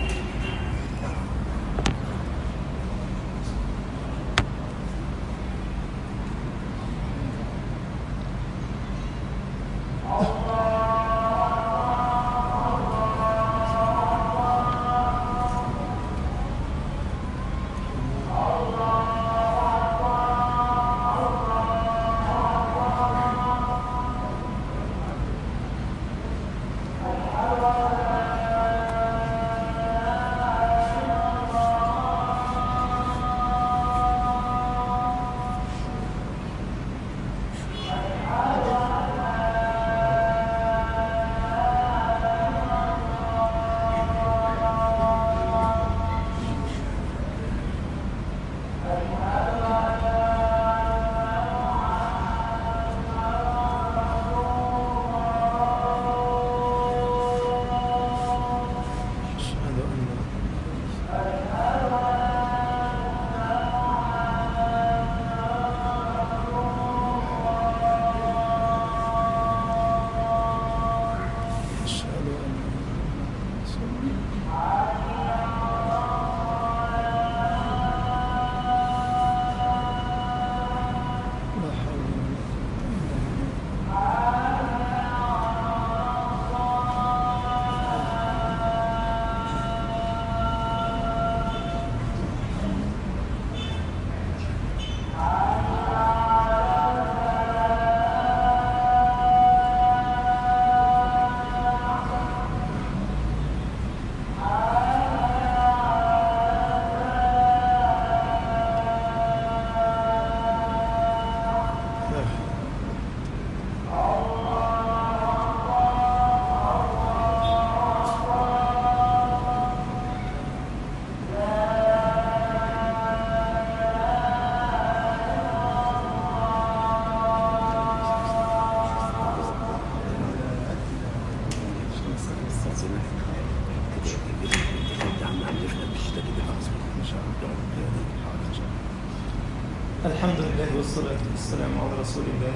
الحمد لله والصلاة والسلام على رسول الله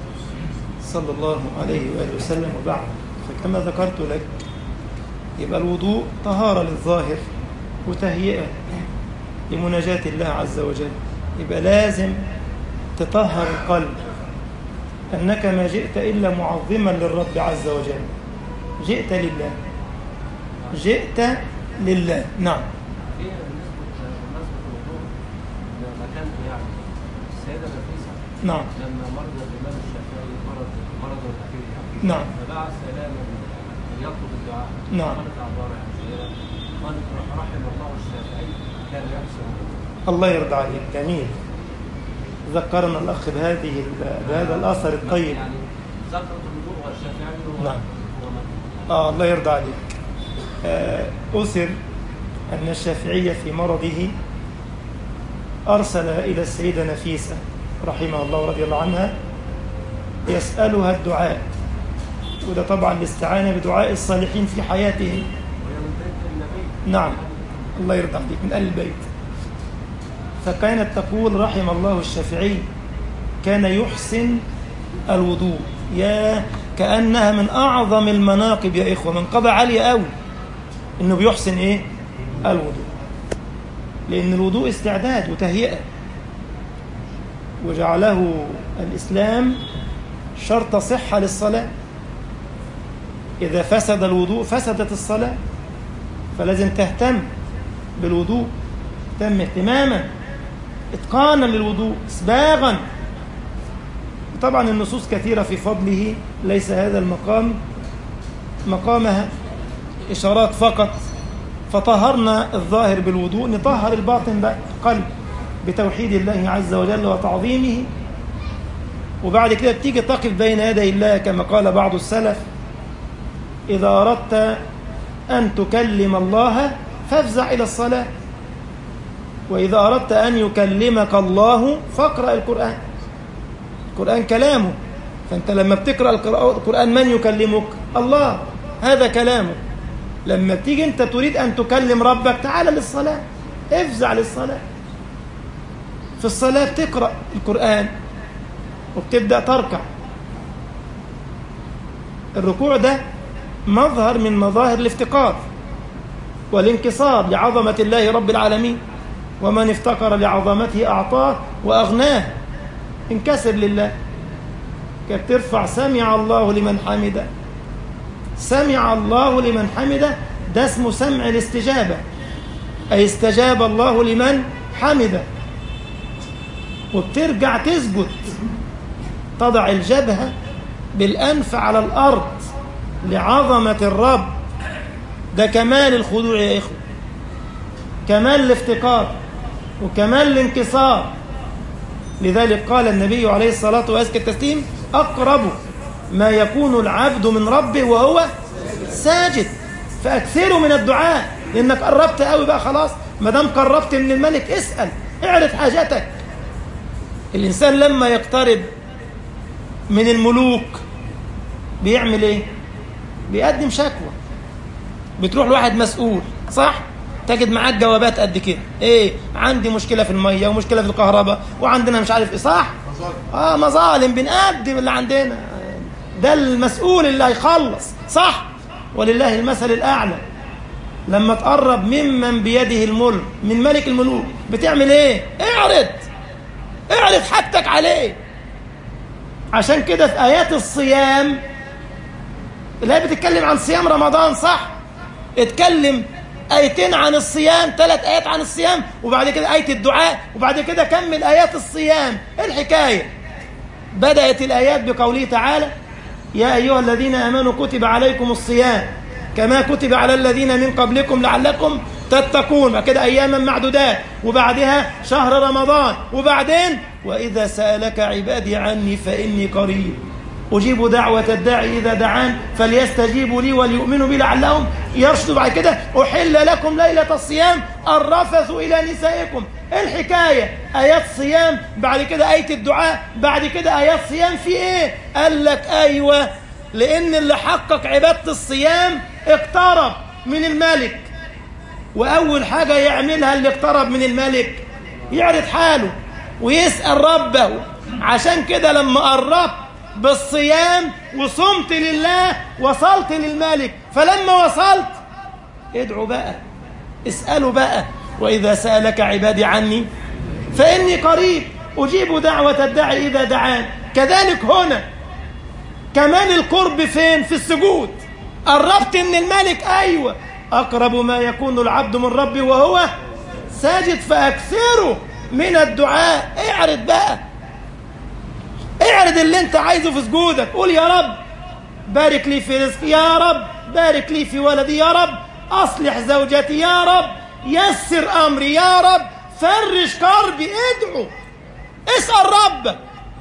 صلى الله عليه وآله وسلم وبعد فكما ذكرت لك يبقى الوضوء طهارة للظاهر وتهيئة لمناجاة الله عز وجل يبقى لازم تطهر القلب أنك ما جئت إلا معظما للرب عز وجل جئت لله جئت لله نعم السيدة نفيسة نعم لما مرض الإمام الشافعي مرض مرض الأخير نعم فدعا سلاما أن يطلب الدعاء نعم. قالت أعذار يعني قالت رحم الله الشافعي كان يحسن الله يرضى عليك جميل ذكرنا الأخ بهذه بهذا الأثر الطيب يعني ذكرت الوضوء والشافعي هو نعم. هو من- آه الله يرضى عليك آه أثر أن الشافعية في مرضه أرسل إلى السيدة نفيسة رحمه الله ورضي الله عنها يسألها الدعاء وده طبعا الاستعانة بدعاء الصالحين في حياتهم وهي من بيت النبي نعم الله يرضى عليك من أهل البيت فكانت تقول رحم الله الشافعي كان يحسن الوضوء يا كأنها من أعظم المناقب يا إخوة منقبة عالية قوي إنه بيحسن إيه الوضوء لأن الوضوء استعداد وتهيئة وجعله الإسلام شرط صحة للصلاة إذا فسد الوضوء فسدت الصلاة فلازم تهتم بالوضوء تم اهتماما اتقانا للوضوء اسباغا طبعا النصوص كثيرة في فضله ليس هذا المقام مقامها إشارات فقط فطهرنا الظاهر بالوضوء نطهر الباطن بقى القلب بتوحيد الله عز وجل وتعظيمه وبعد كده بتيجي تقف بين يدي الله كما قال بعض السلف إذا أردت أن تكلم الله فافزع إلى الصلاة وإذا أردت أن يكلمك الله فاقرأ القرآن القرآن كلامه فأنت لما بتقرأ القرآن من يكلمك الله هذا كلامه لما تيجي أنت تريد أن تكلم ربك تعال للصلاة افزع للصلاة في الصلاة بتقرأ القرآن وبتبدأ تركع الركوع ده مظهر من مظاهر الافتقار والانكسار لعظمة الله رب العالمين ومن افتقر لعظمته أعطاه وأغناه انكسر لله كيف ترفع سمع الله لمن حمده سمع الله لمن حمده ده اسمه سمع الاستجابة أي استجاب الله لمن حمده وبترجع تسجد تضع الجبهة بالأنف على الأرض لعظمة الرب ده كمال الخضوع يا إخوة كمال الافتقار وكمال الانكسار لذلك قال النبي عليه الصلاة وأزكى التسليم أقرب ما يكون العبد من ربه وهو ساجد فأكثروا من الدعاء لأنك قربت قوي بقى خلاص ما دام قربت من الملك اسأل اعرف حاجتك الإنسان لما يقترب من الملوك بيعمل ايه بيقدم شكوى بتروح لواحد مسؤول صح تجد معاك جوابات قد كده ايه عندي مشكله في الميه ومشكله في الكهرباء وعندنا مش عارف ايه صح اه مظالم بنقدم اللي عندنا ده المسؤول اللي هيخلص صح ولله المثل الاعلى لما تقرب ممن بيده الملك من ملك الملوك بتعمل ايه اعرض اعرض حاجتك عليه عشان كده في ايات الصيام الآية بتتكلم عن صيام رمضان صح اتكلم آيتين عن الصيام ثلاث آيات عن الصيام وبعد كده آية الدعاء وبعد كده كمل آيات الصيام إيه الحكاية بدأت الآيات بقوله تعالى يا أيها الذين آمنوا كتب عليكم الصيام كما كتب على الذين من قبلكم لعلكم تتقون كده أياما معدودات وبعدها شهر رمضان وبعدين وإذا سألك عبادي عني فإني قريب أجيب دعوة الداعي إذا دعان فليستجيبوا لي وليؤمنوا بي لعلهم يرشدوا بعد كده أحل لكم ليلة الصيام الرفث إلى نسائكم الحكاية آيات صيام بعد كده آية الدعاء بعد كده آيات صيام في إيه قال لك أيوة لأن اللي حقق عبادة الصيام اقترب من الملك وأول حاجة يعملها اللي اقترب من الملك يعرض حاله ويسأل ربه عشان كده لما قربت بالصيام وصمت لله وصلت للملك فلما وصلت ادعوا بقى اسألوا بقى وإذا سألك عبادي عني فإني قريب أجيب دعوة الداعي إذا دعان كذلك هنا كمان القرب فين في السجود قربت من الملك أيوة أقرب ما يكون العبد من ربي وهو ساجد فأكثره من الدعاء اعرض بقى اعرض اللي انت عايزه في سجودك قول يا رب بارك لي في رزقي يا رب بارك لي في ولدي يا رب أصلح زوجتي يا رب يسر أمري يا رب فرج كربي ادعو اسأل ربك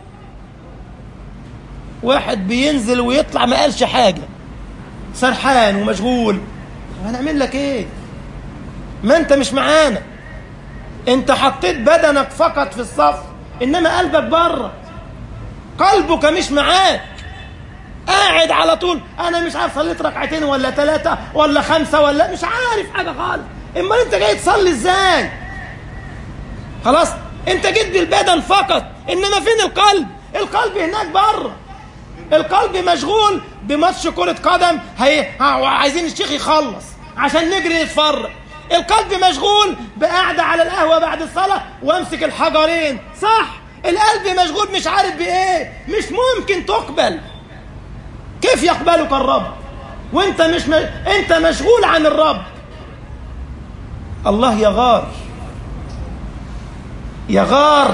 واحد بينزل ويطلع ما قالش حاجة سرحان ومشغول طب هنعمل لك ايه ما انت مش معانا انت حطيت بدنك فقط في الصف انما قلبك بره قلبك مش معاك قاعد على طول انا مش عارف صليت ركعتين ولا ثلاثة ولا خمسة ولا مش عارف حاجة خالص امال انت جاي تصلي ازاي خلاص انت جيت بالبدن فقط انما فين القلب القلب هناك بره القلب مشغول بماتش كرة قدم هي عايزين الشيخ يخلص عشان نجري نتفرج القلب مشغول بقعدة على القهوة بعد الصلاة وامسك الحجرين صح القلب مشغول مش عارف بايه مش ممكن تقبل كيف يقبلك الرب وانت مش م... انت مشغول عن الرب الله يغار يغار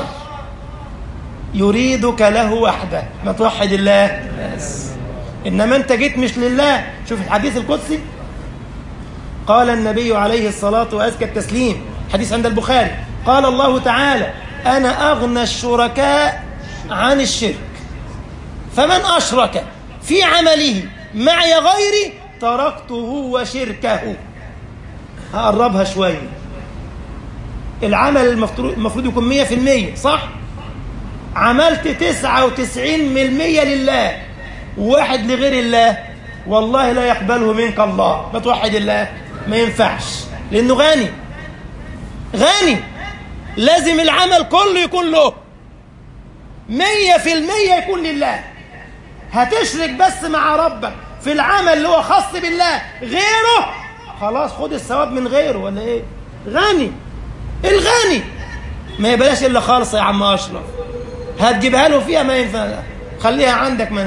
يريدك له وحده ما توحد الله بس انما انت جيت مش لله شوف الحديث القدسي قال النبي عليه الصلاة وأزكى التسليم حديث عند البخاري قال الله تعالى أنا أغنى الشركاء عن الشرك فمن أشرك في عمله معي غيري تركته وشركه هقربها شوية العمل المفروض يكون مية في المية صح عملت تسعة وتسعين من المية لله وواحد لغير الله والله لا يقبله منك الله ما توحد الله ما ينفعش لأنه غني غني لازم العمل كله يكون له مية في المية يكون لله هتشرك بس مع ربك في العمل اللي هو خاص بالله غيره خلاص خد الثواب من غيره ولا ايه غني الغني ما يبلاش الا خالصه يا عم اشرف هتجيبها له فيها ما ينفع خليها عندك ما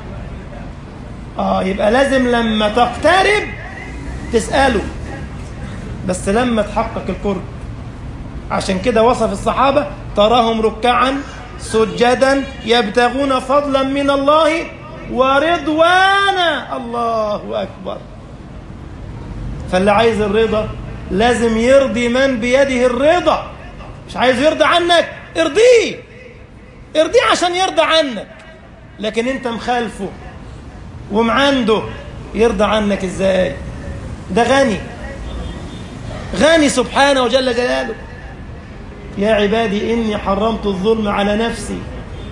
اه يبقى لازم لما تقترب تساله بس لما تحقق القرب عشان كده وصف الصحابه تراهم ركعا سجدا يبتغون فضلا من الله ورضوانا الله اكبر فاللي عايز الرضا لازم يرضي من بيده الرضا مش عايز يرضى عنك ارضيه ارضيه عشان يرضى عنك لكن انت مخالفه ومعنده يرضى عنك ازاي ده غني غني سبحانه وجل جلاله يا عبادي إني حرمت الظلم على نفسي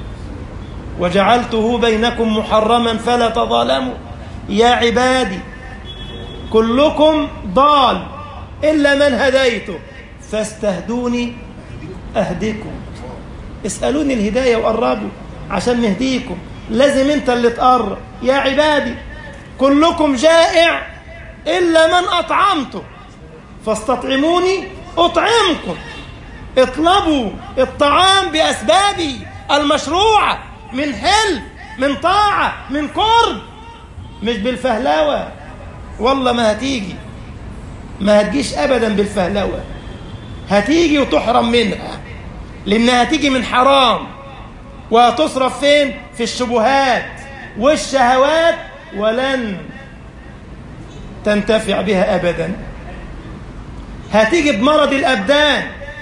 وجعلته بينكم محرما فلا تظالموا يا عبادي كلكم ضال إلا من هديته فاستهدوني أهدكم اسألوني الهداية وقربوا عشان نهديكم لازم انت اللي تقرب يا عبادي كلكم جائع إلا من أطعمته فاستطعموني أطعمكم اطلبوا الطعام بأسبابه المشروعة من حل من طاعة من قرب مش بالفهلوة والله ما هتيجي ما هتجيش أبدا بالفهلوة هتيجي وتحرم منها لأنها هتيجي من حرام وهتصرف فين في الشبهات والشهوات ولن تنتفع بها أبدا هتيجي بمرض الأبدان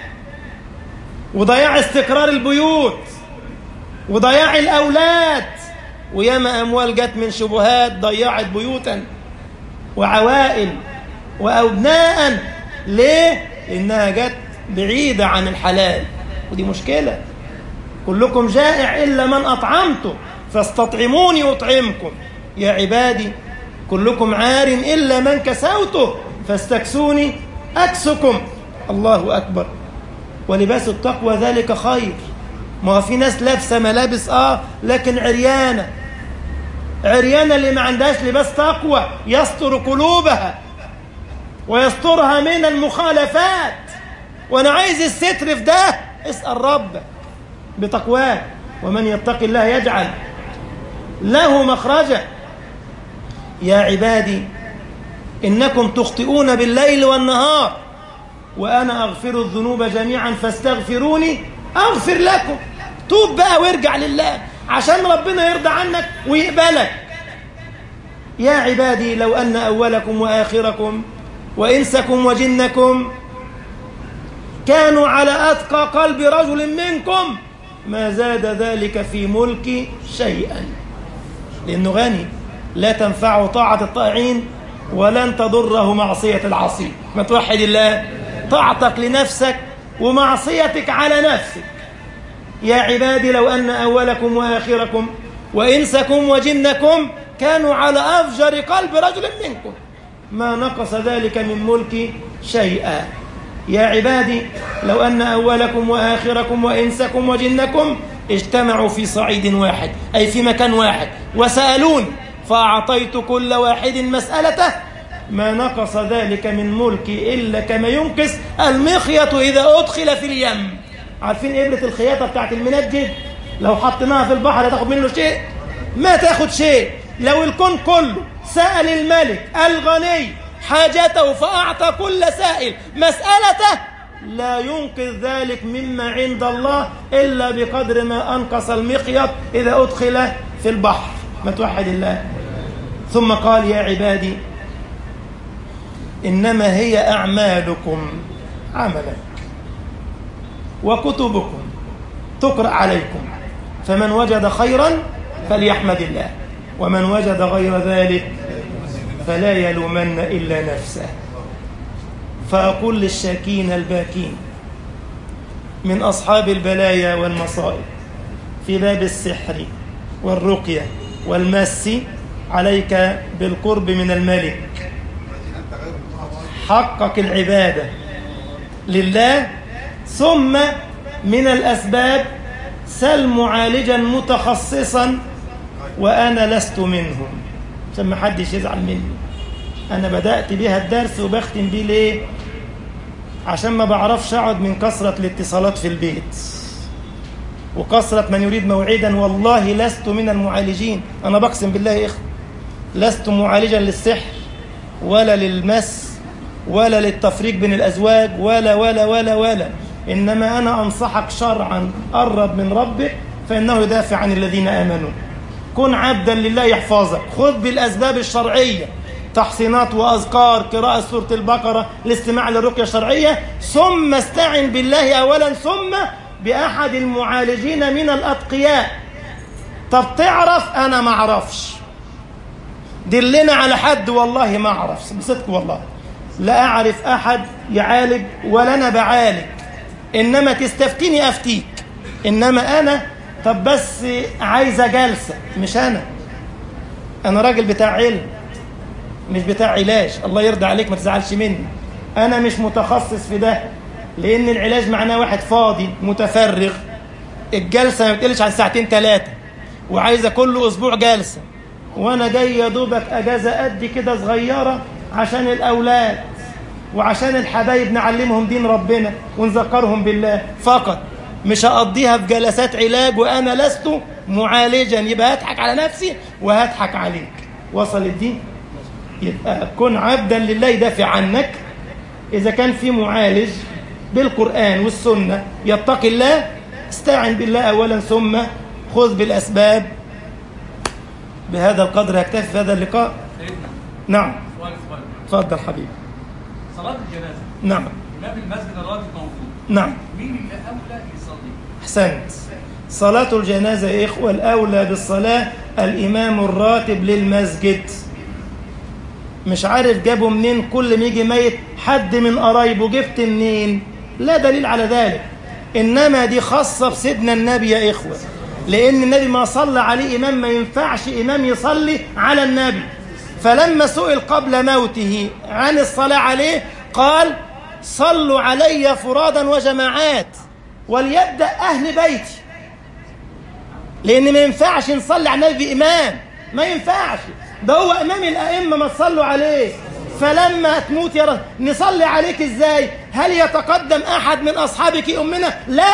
وضياع استقرار البيوت وضياع الأولاد وياما أموال جت من شبهات ضيعت بيوتا وعوائل وأبناء ليه؟ لأنها جت بعيدة عن الحلال ودي مشكلة كلكم جائع إلا من أطعمته فاستطعموني أطعمكم يا عبادي كلكم عار إلا من كسوته فاستكسوني أكسكم الله أكبر ولباس التقوى ذلك خير ما هو في ناس لابسه ملابس اه لكن عريانه عريانه اللي ما عندهاش لباس تقوى يستر قلوبها ويسترها من المخالفات وانا عايز الستر في ده اسال ربك بتقواه ومن يتق الله يجعل له مخرجا يا عبادي انكم تخطئون بالليل والنهار وأنا أغفر الذنوب جميعا فاستغفروني أغفر لكم توب بقى وارجع لله عشان ربنا يرضى عنك ويقبلك يا عبادي لو أن أولكم وآخركم وإنسكم وجنكم كانوا على أتقى قلب رجل منكم ما زاد ذلك في ملكي شيئا لأنه غني لا تنفعه طاعة الطائعين ولن تضره معصية العصي ما توحد الله طاعتك لنفسك ومعصيتك على نفسك يا عبادي لو أن أولكم وآخركم وإنسكم وجنكم كانوا على أفجر قلب رجل منكم ما نقص ذلك من ملكي شيئا يا عبادي لو أن أولكم وآخركم وإنسكم وجنكم اجتمعوا في صعيد واحد أي في مكان واحد وسألوني فأعطيت كل واحد مسألته ما نقص ذلك من ملكي إلا كما ينقص المخيط إذا أدخل في اليم عارفين إبرة الخياطة بتاعت المنجد لو حطيناها في البحر هتاخد منه شيء ما تاخد شيء لو الكون كله سأل الملك الغني حاجته فأعطى كل سائل مسألته لا ينقذ ذلك مما عند الله إلا بقدر ما أنقص المخيط إذا أدخل في البحر ما توحد الله ثم قال يا عبادي إنما هي أعمالكم عملك وكتبكم تقرأ عليكم فمن وجد خيرا فليحمد الله ومن وجد غير ذلك فلا يلومن إلا نفسه فأقول للشاكين الباكين من أصحاب البلايا والمصائب في باب السحر والرقية والمس عليك بالقرب من الملك حقق العبادة لله ثم من الأسباب سل معالجا متخصصا وأنا لست منهم عشان ما حدش يزعل مني أنا بدأت بها الدرس وبختم بيه ليه عشان ما بعرفش أقعد من كثرة الاتصالات في البيت وكثرة من يريد موعدا والله لست من المعالجين أنا بقسم بالله يا إخوة لست معالجا للسحر ولا للمس ولا للتفريق بين الأزواج ولا ولا ولا ولا إنما أنا أنصحك شرعا قرب من ربك فإنه يدافع عن الذين آمنوا كن عبدا لله يحفظك خذ بالأسباب الشرعية تحصينات وأذكار قراءة سورة البقرة الاستماع للرقية الشرعية ثم استعن بالله أولا ثم بأحد المعالجين من الأتقياء طب تعرف أنا ما أعرفش دلنا على حد والله ما أعرف بصدق والله لا أعرف أحد يعالج ولا أنا بعالج إنما تستفتيني أفتيك إنما أنا طب بس عايزة جلسة مش أنا أنا راجل بتاع علم مش بتاع علاج الله يرضى عليك ما تزعلش مني أنا مش متخصص في ده لأن العلاج معناه واحد فاضي متفرغ الجلسة ما بتقلش عن ساعتين ثلاثة وعايزة كل أسبوع جلسة وأنا جاي يا دوبك أجازة قد كده صغيرة عشان الأولاد وعشان الحبايب نعلمهم دين ربنا ونذكرهم بالله فقط مش هقضيها في جلسات علاج وأنا لست معالجا يبقى هضحك على نفسي وهضحك عليك وصل الدين يبقى كن عبدا لله يدافع عنك إذا كان في معالج بالقرآن والسنة يتقي الله استعن بالله أولا ثم خذ بالأسباب بهذا القدر هكتفي في هذا اللقاء سيدنا نعم سؤال صغير تفضل حبيبي صلاة الجنازة نعم إمام المسجد الراتب موجود نعم مين اللي أولى يصلي؟ أحسنت صلاة الجنازة يا إخوة الأولى بالصلاة الإمام الراتب للمسجد مش عارف جابوا منين كل ما يجي ميت حد من قرايبه جبت منين لا دليل على ذلك إنما دي خاصة بسيدنا النبي يا إخوة لأن النبي ما صلى عليه إمام ما ينفعش إمام يصلي على النبي فلما سئل قبل موته عن الصلاة عليه قال صلوا علي فرادا وجماعات وليبدأ أهل بيتي لأن ما ينفعش نصلي على النبي بإمام ما ينفعش ده هو إمام الأئمة ما تصلوا عليه فلما تموت يا رب نصلي عليك إزاي هل يتقدم أحد من أصحابك أمنا لا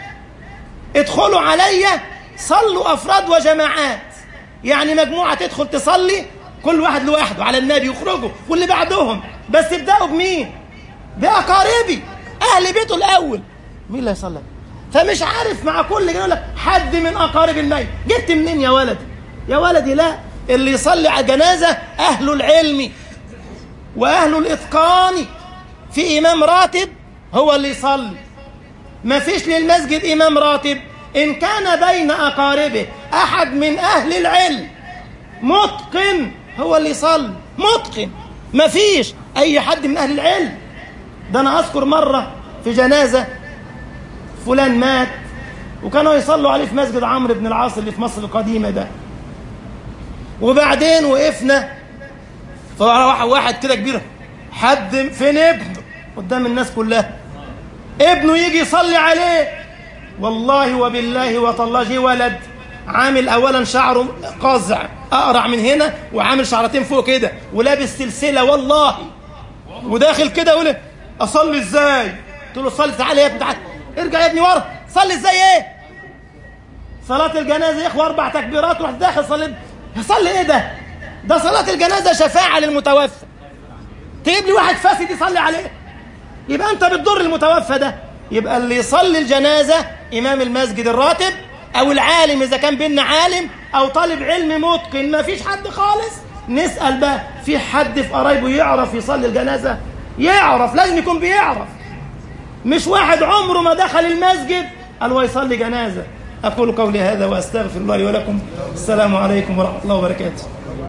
ادخلوا علي صلوا أفراد وجماعات يعني مجموعة تدخل تصلي كل واحد لوحده على النبي يخرجوا واللي بعدهم بس ابدأوا بمين بأقاربي أهل بيته الأول مين اللي هيصلي فمش عارف مع كل جنة يقول لك حد من أقارب الميت جبت منين يا ولدي يا ولدي لا اللي يصلي على الجنازة أهل العلم وأهل الإتقان في إمام راتب هو اللي يصلي ما فيش للمسجد إمام راتب إن كان بين أقاربه أحد من أهل العلم متقن هو اللي يصلي متقن مفيش أي حد من أهل العلم ده أنا أذكر مرة في جنازة فلان مات وكانوا يصلوا عليه في مسجد عمرو بن العاص اللي في مصر القديمة ده وبعدين وقفنا فواحد واحد كده كبير حد فين ابنه قدام الناس كلها ابنه يجي يصلي عليه والله وبالله وطالله جه ولد عامل اولا شعره قزع اقرع من هنا وعامل شعرتين فوق كده ولابس سلسله والله وداخل كده يقول اصلي ازاي قلت له صلي تعالى يا ابني تعالى ارجع يا ابني ورا صلي ازاي ايه صلاه الجنازه يا اخوه اربع تكبيرات وراح داخل صلي يصلي ايه ده ده صلاه الجنازه شفاعه للمتوفى تجيب لي واحد فاسد يصلي عليه يبقى انت بتضر المتوفى ده يبقى اللي يصلي الجنازه امام المسجد الراتب او العالم اذا كان بينا عالم او طالب علم متقن ما فيش حد خالص نسال بقى في حد في قرايبه يعرف يصلي الجنازه يعرف لازم يكون بيعرف مش واحد عمره ما دخل المسجد قال هو يصلي جنازه اقول قولي هذا واستغفر الله لي ولكم السلام عليكم ورحمه الله وبركاته